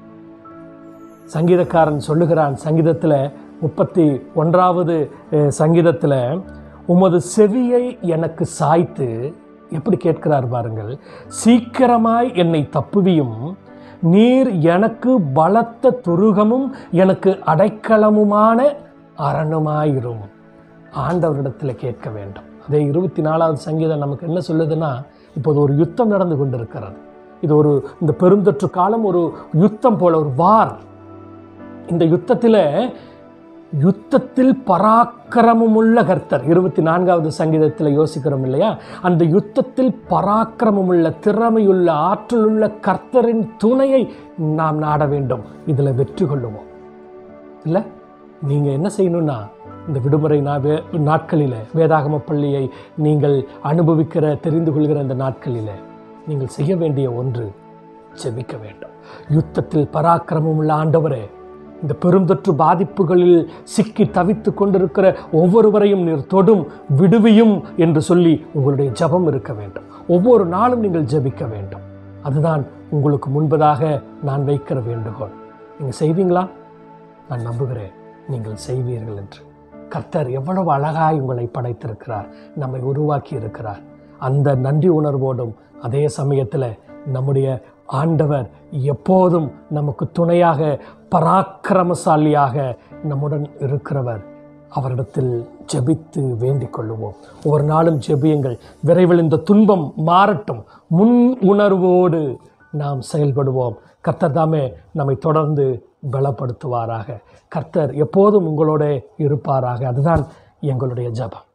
சங்கீதக்காரன் சொல்லுகிறான் சங்கீதத்தில் முப்பத்தி ஒன்றாவது அஹ், சங்கீதத்தில் உமது செவியை எனக்கு சாய்த்து எப்படி கேட்கிறார் பாருங்கள் சீக்கிரமாய் என்னை தப்புவியும் நீர் எனக்கு பலத்த துருகமும் எனக்கு அடைக்கலமுமான அரணுமாயிரும் ஆண்டவரிடத்தில் கேட்க வேண்டும் அதே இருபத்தி நாலாவது சங்கீதம் நமக்கு என்ன சொல்லுதுன்னா இப்போது ஒரு யுத்தம் நடந்து கொண்டிருக்கிறது இது ஒரு இந்த பெருந்தொற்று காலம் ஒரு யுத்தம் போல ஒரு வார் இந்த யுத்தத்தில் யுத்தத்தில் பராக்கிரமமுள்ள கர்த்தர் இருபத்தி நான்காவது சங்கீதத்தில் யோசிக்கிறோம் இல்லையா அந்த யுத்தத்தில் பராக்கிரமமுள்ள திறமையுள்ள ஆற்றலுள்ள கர்த்தரின் துணையை நாம் நாட வேண்டும் இதில் வெற்றி கொள்ளுவோம் இல்லை நீங்கள் என்ன செய்யணும்னா இந்த விடுமுறை நா வே நாட்களில் வேதாகம பள்ளியை நீங்கள் அனுபவிக்கிற தெரிந்து கொள்கிற அந்த நாட்களில் நீங்கள் செய்ய வேண்டிய ஒன்று ஜெபிக்க வேண்டும் யுத்தத்தில் பராக்கிரமம் உள்ள ஆண்டவரே இந்த பெருந்தொற்று பாதிப்புகளில் சிக்கி தவித்து கொண்டிருக்கிற ஒவ்வொருவரையும் நீர் தொடும் விடுவியும் என்று சொல்லி உங்களுடைய ஜெபம் இருக்க வேண்டும் ஒவ்வொரு நாளும் நீங்கள் ஜெபிக்க வேண்டும் அதுதான் உங்களுக்கு முன்பதாக நான் வைக்கிற வேண்டுகோள் நீங்கள் செய்வீங்களா நான் நம்புகிறேன் நீங்கள் செய்வீர்கள் என்று கர்த்தர் எவ்வளவு அழகாய் உங்களை படைத்திருக்கிறார் நம்மை உருவாக்கி இருக்கிறார் அந்த நன்றி உணர்வோடும் அதே சமயத்தில் நம்முடைய ஆண்டவர் எப்போதும் நமக்கு துணையாக பராக்கிரமசாலியாக நம்முடன் இருக்கிறவர் அவரிடத்தில் ஜெபித்து வேண்டிக் கொள்ளுவோம் ஒவ்வொரு நாளும் ஜெபியுங்கள் விரைவில் இந்த துன்பம் மாறட்டும் முன் உணர்வோடு நாம் செயல்படுவோம் கர்த்தர் தாமே நம்மை தொடர்ந்து பலப்படுத்துவாராக கர்த்தர் எப்போதும் உங்களோட இருப்பாராக அதுதான் எங்களுடைய ஜெபம்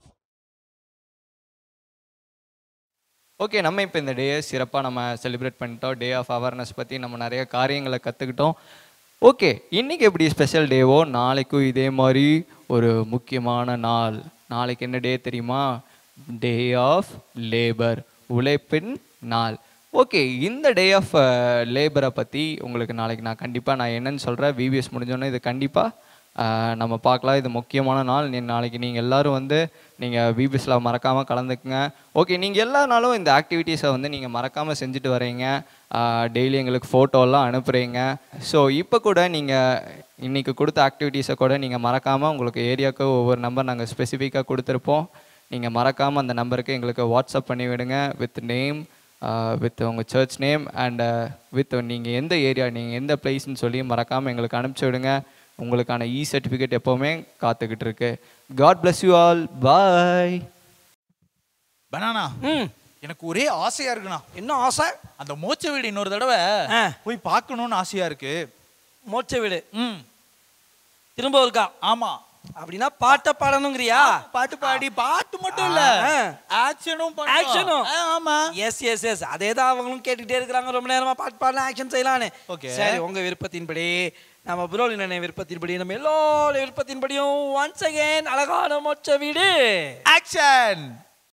ஓகே நம்ம இப்போ இந்த டேயை சிறப்பாக நம்ம செலிப்ரேட் பண்ணிட்டோம் டே ஆஃப் அவேர்னஸ் பற்றி நம்ம நிறைய காரியங்களை கற்றுக்கிட்டோம் ஓகே இன்னைக்கு எப்படி ஸ்பெஷல் டேவோ நாளைக்கும் இதே மாதிரி ஒரு முக்கியமான நாள் நாளைக்கு என்ன டே தெரியுமா டே ஆஃப் லேபர் உழைப்பின் நாள் ஓகே இந்த டே ஆஃப் லேபரை பற்றி உங்களுக்கு நாளைக்கு நான் கண்டிப்பாக நான் என்னன்னு சொல்கிறேன் விபிஎஸ் முடிஞ்சோன்னே இது கண்டிப்பாக நம்ம பார்க்கலாம் இது முக்கியமான நாள் நீ நாளைக்கு நீங்கள் எல்லாரும் வந்து நீங்கள் விபிஎஸில் மறக்காமல் கலந்துக்குங்க ஓகே நீங்கள் எல்லா நாளும் இந்த ஆக்டிவிட்டீஸை வந்து நீங்கள் மறக்காமல் செஞ்சுட்டு வரீங்க டெய்லி எங்களுக்கு ஃபோட்டோலாம் அனுப்புகிறீங்க ஸோ இப்போ கூட நீங்கள் இன்றைக்கி கொடுத்த ஆக்டிவிட்டீஸை கூட நீங்கள் மறக்காமல் உங்களுக்கு ஏரியாவுக்கு ஒவ்வொரு நம்பர் நாங்கள் ஸ்பெசிஃபிக்காக கொடுத்துருப்போம் நீங்கள் மறக்காமல் அந்த நம்பருக்கு எங்களுக்கு வாட்ஸ்அப் பண்ணி விடுங்க வித் நேம் வித் உங்கள் சர்ச் நேம் அண்ட் வித் நீங்கள் எந்த ஏரியா நீங்கள் எந்த பிளேஸ்ன்னு சொல்லி மறக்காமல் எங்களுக்கு அனுப்பிச்சி விடுங்க உங்களுக்கான இ சர்டிஃபிகேட் எப்போவுமே காத்துக்கிட்டு இருக்கு God bless you all bye banana எனக்கு ஒரே ஆசையா இருக்குண்ணா என்ன ஆசை அந்த மோட்ச வீடு இன்னொரு தடவை போய் பார்க்கணும்னு ஆசையா இருக்கு மோட்ச வீடு ம் திரும்ப இருக்கா ஆமா அப்படின்னா பாட்டை பாடணுங்கிறியா பாட்டு பாடி பாட்டு மட்டும் இல்ல ஆக்ஷனும் ஆக்ஷனும் ஆமா எஸ் எஸ் எஸ் அதே தான் அவங்களும் கேட்டுக்கிட்டே இருக்கிறாங்க ரொம்ப நேரமா பாட்டு பாடலாம் ஆக்ஷன் செய்யலான்னு Okay. சரி உங்க விருப்பத்தின்படி நம்ம புரோலின் அண்ணன் விருப்பத்தின்படி நம்ம எல்லோர விருப்பத்தின்படியும் ஒன்ஸ் அகைன் அழகான மொச்ச வீடு ஆக்ஷன்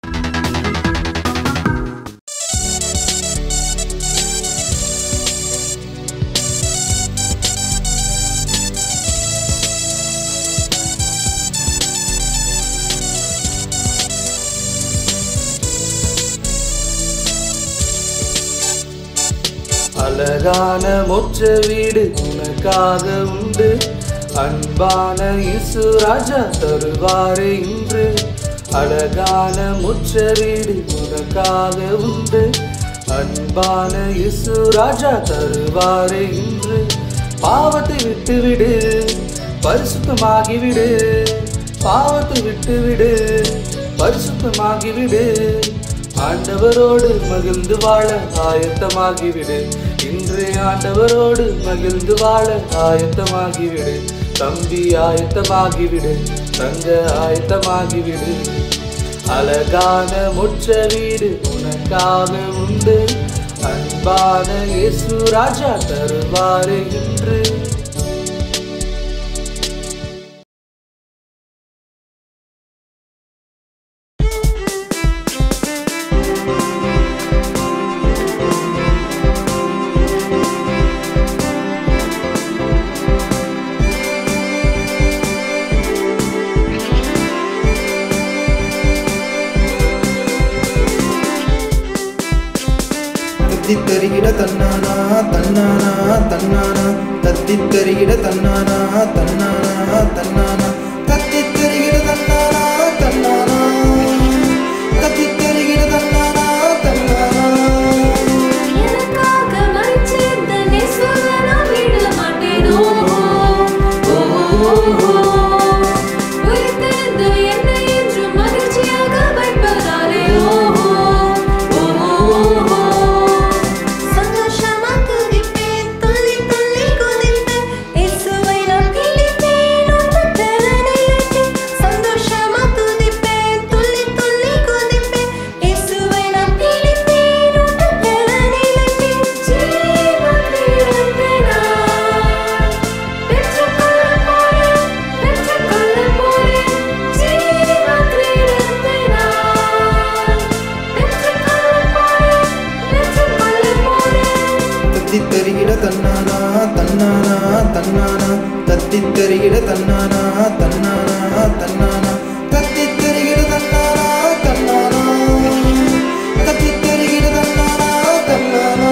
அழகான மொச்ச வீடு உனக்காக உண்டு அன்பான இசு ராஜா தருவாரு இன்று அழகான மொச்ச வீடு உனக்காக உண்டு அன்பான இசு ராஜா தருவாரு இன்று பாவத்தை விட்டு விடு பரிசுத்தமாகி விடு பாவத்தை விட்டு விடு பரிசுத்தமாகி விடு ஆண்டவரோடு மகிழ்ந்து வாழ ஆயத்தமாகிவிடு இன்று ஆண்டவரோடு மகிழ்ந்து வாழ ஆயத்தமாகிவிடு தம்பி ஆயத்தமாகிவிடு தங்க ஆயத்தமாகிவிடு அழகான முற்ற வீடு உனக்காக உண்டு அன்பான இயேசு ராஜா தருவாரு இன்று தத்தித் தருகிட தன்னானா தன்னானா தன்னானா தத்தித் தருகிட தன்னானா தன்னானா தன்னானா தத்தித் தருகிட தன்னானா தன்னானா தத்தித் தருகிட தன்னானா தன்னானா எனக்காக மறிச்சிருந்த நேசுவை நான் விட மாட்டேன். ஓ, ஓ, ஓ, ஓ. உயிர்த்தெழுந்த என்னை என்றும் மகிழ்ச்சியாக வைப்பதாலே. ஓ, ஓ, ஓ, ஓ. சந்தோஷமா துதிப்பேன், துள்ளி துள்ளி குதிப்பேன். இயேசுவை நான் கிழிப்பேன், உன் தன்னானா தன்னானா தன்னானா தத்தி தெரிகிற தன்னானா தன்னானா தத்தி தெரிகிற தன்னானா தன்னானா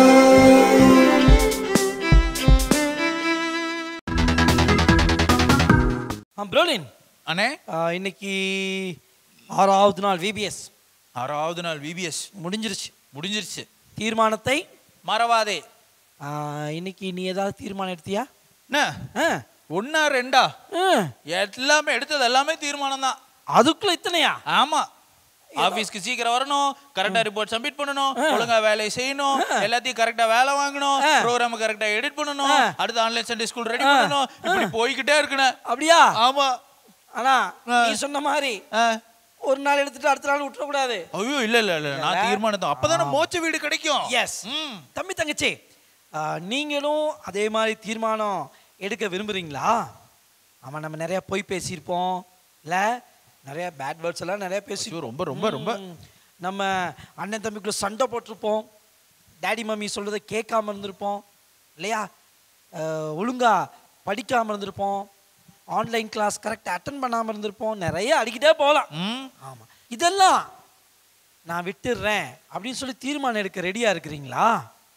ஆ ப்ரோலின் அண்ணே இன்னைக்கு ஆறாவது நாள் விபிஎஸ் ஆறாவது நாள் விபிஎஸ் முடிஞ்சிருச்சு முடிஞ்சிருச்சு தீர்மானத்தை மறவாதே ஆ, இன்னைக்கு நீ ஏதாவது தீர்மானம் எடுத்தியா என்ன ஒன்னா ரெண்டா எல்லாமே எடுத்தது எல்லாமே தீர்மானம் தான் அதுக்குள்ள இத்தனையா ஆமா ஆபீஸ்க்கு சீக்கிரம் வரணும் கரெக்டா ரிப்போர்ட் சப்மிட் பண்ணணும் ஒழுங்கா வேலையை செய்யணும் எல்லாத்தையும் கரெக்டா வேலை வாங்கணும் ப்ரோக்ராம் கரெக்டா எடிட் பண்ணணும் அடுத்து ஆன்லைன் சண்டே ஸ்கூல் ரெடி பண்ணணும் இப்படி போய்கிட்டே இருக்கணும் அப்படியா ஆமா ஆனா நீ சொன்ன மாதிரி ஒரு நாள் எடுத்துட்டு அடுத்த நாள் விட்டுற கூடாது ஐயோ இல்ல இல்ல இல்ல நான் தீர்மானம் அப்பதானே மோட்ச வீடு கிடைக்கும் எஸ் தம்பி தங்கச்சி ஆ, நீங்களும் அதே மாதிரி தீர்மானம் எடுக்க விரும்புறீங்களா ஆமா நம்ம நிறைய பொய் பேசியிருப்போம் இல்ல நிறைய பேட் வேர்ட்ஸ் எல்லாம் நிறைய பேசி ரொம்ப ரொம்ப ரொம்ப நம்ம அண்ணன் தம்பிக்குள்ள சண்டை போட்டிருப்போம் டேடி மம்மி சொல்றதை கேட்காம இருந்திருப்போம் இல்லையா அஹ், ஒழுங்கா படிக்காம இருந்திருப்போம் ஆன்லைன் கிளாஸ் கரெக்டாக அட்டன் பண்ணாம இருந்திருப்போம் நிறைய அடிக்கிட்டே போகலாம் ஆமா இதெல்லாம் நான் விட்டுடுறேன் அப்படின்னு சொல்லி தீர்மானம் எடுக்க ரெடியா இருக்கிறீங்களா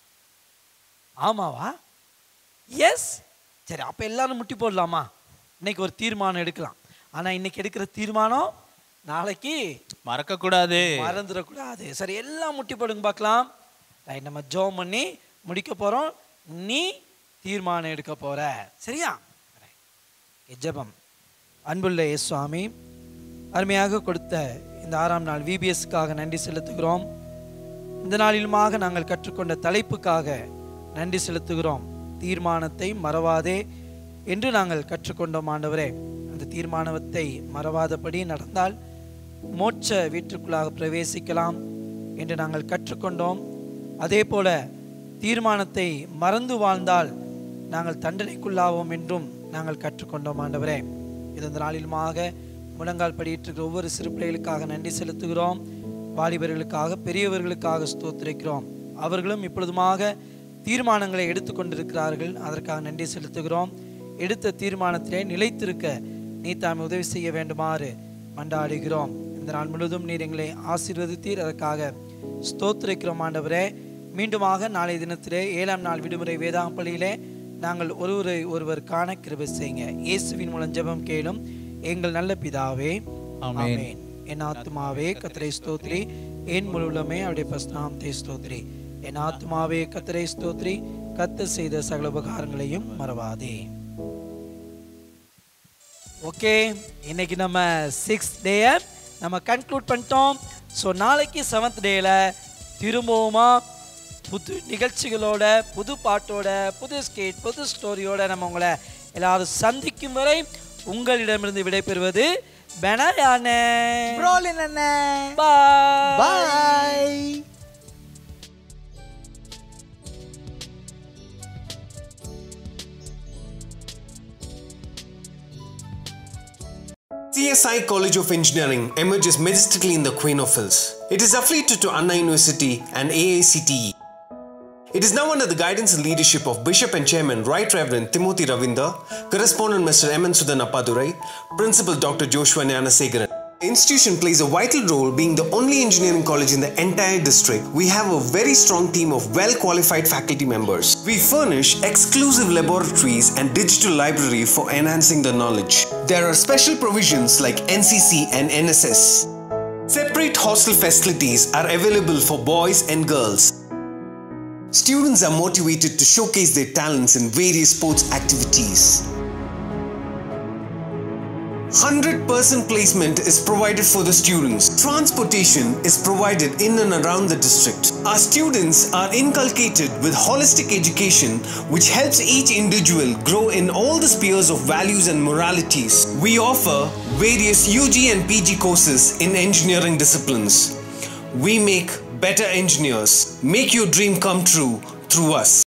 ஆமாவா எஸ் சரி அப்ப எல்லாரும் முட்டி போடலாமா இன்னைக்கு ஒரு தீர்மானம் எடுக்கலாம் ஆனா இன்னைக்கு எடுக்கிற தீர்மானம் நாளைக்கு மறக்க கூடாது மறந்துடக்கூடாது சரி எல்லாம் முட்டி போடுங்க பார்க்கலாம் ரைட் நம்ம ஜோம் பண்ணி முடிக்க போறோம் நீ தீர்மானம் எடுக்க போற சரியா Right. ஜெபம் அன்புள்ள இயேசு சுவாமி அருமையாக கொடுத்த இந்த ஆறாம் நாள் விபிஎஸ்க்காக நன்றி செலுத்துகிறோம் இந்த நாளிலுமாக நாங்கள் கற்றுக்கொண்ட தலைப்புக்காக நன்றி செலுத்துகிறோம் தீர்மானத்தை மறவாதே என்று நாங்கள் கற்றுக்கொண்டோம் ஆண்டவரே அந்த தீர்மானத்தை மறவாதபடி நடந்தால் மோட்ச வீட்டுக்குள்ளாக பிரவேசிக்கலாம் என்று நாங்கள் கற்றுக்கொண்டோம் அதே போல தீர்மானத்தை மறந்து வாழ்ந்தால் நாங்கள் தண்டனைக்குள்ளாவோம் என்றும் நாங்கள் கற்றுக்கொண்டோம் ஆண்டவரே இது இந்த நாளிலுமாக முழங்கால் படியிட்டு இருக்கிற ஒவ்வொரு சிறு பிள்ளைகளுக்காக நன்றி செலுத்துகிறோம் வாலிபர்களுக்காக பெரியவர்களுக்காக ஸ்தோத்திரிக்கிறோம் அவர்களும் இப்பொழுதுமாக தீர்மானங்களை எடுத்துக்கொண்டிருக்கிறார்கள் அதற்காக நன்றி செலுத்துகிறோம் எடுத்த தீர்மானத்திலே நிலைத்திருக்க நீ தாம் உதவி செய்ய வேண்டுமாறு மன்றாடுகிறோம் இந்த நாள் முழுவதும் நீர் எங்களை ஆசீர்வதித்தீர் அதற்காக ஸ்தோத்திரிக்கிறோம் ஆண்டவரே மீண்டுமாக நாளைய தினத்திலே ஏழாம் நாள் விடுமுறை வேதாகம் பள்ளியிலே நாங்கள் ஒருவரை ஒருவர் காண கிருபை செய்யுங்க இயேசுவின் மூலம் ஜெபம் கேளும் எங்கள் நல்ல பிதாவே ஆமென். என் ஆத்துமாவே கத்தரை ஸ்தோத்ரி என் முழுவதுமே அவருடைய பஸ்நாமத்தை ஸ்தோத்ரி என் ஆத்துமாவே கத்தரை ஸ்தோத்ரி கத்த செய்த சகல உபகாரங்களையும் மறவாதே ஓகே இன்னைக்கு நம்ம சிக்ஸ் டேயை நம்ம கன்க்ளூட் பண்ணிட்டோம் ஸோ நாளைக்கு செவன்த் டேயில் திரும்பவுமா புது நிகழ்ச்சிகளோட புது பாட்டோட புது ஸ்கேட் புது ஸ்டோரியோட நம்ம உங்களை எல்லாரும் சந்திக்கும் வரை உங்களிடமிருந்து விடைபெறுவது பெனயானே ப்ரோலின் அண்ணன் பாய் பாய் CSI College of Engineering emerges majestically in the Queen of Hills. It is affiliated to Anna University and AICTE. It is now under the guidance and leadership of Bishop and Chairman Right Reverend Timothy Ravinda, Correspondent Mr. M. N. Sudan Appadurai, Principal Dr. Joshua Nyanasegaran. The institution plays a vital role being the only engineering college in the entire district. We have a very strong team of well qualified faculty members. We furnish exclusive laboratories and digital library for enhancing the knowledge. There are special provisions like NCC and NSS. Separate hostel facilities are available for boys and girls. Students are motivated to showcase their talents in various sports activities. 100% placement is provided for the students. Transportation is provided in and around the district. Our students are inculcated with holistic education which helps each individual grow in all the spheres of values and moralities. We offer various UG and PG courses in engineering disciplines. We make better engineers. Make your dream come true through us.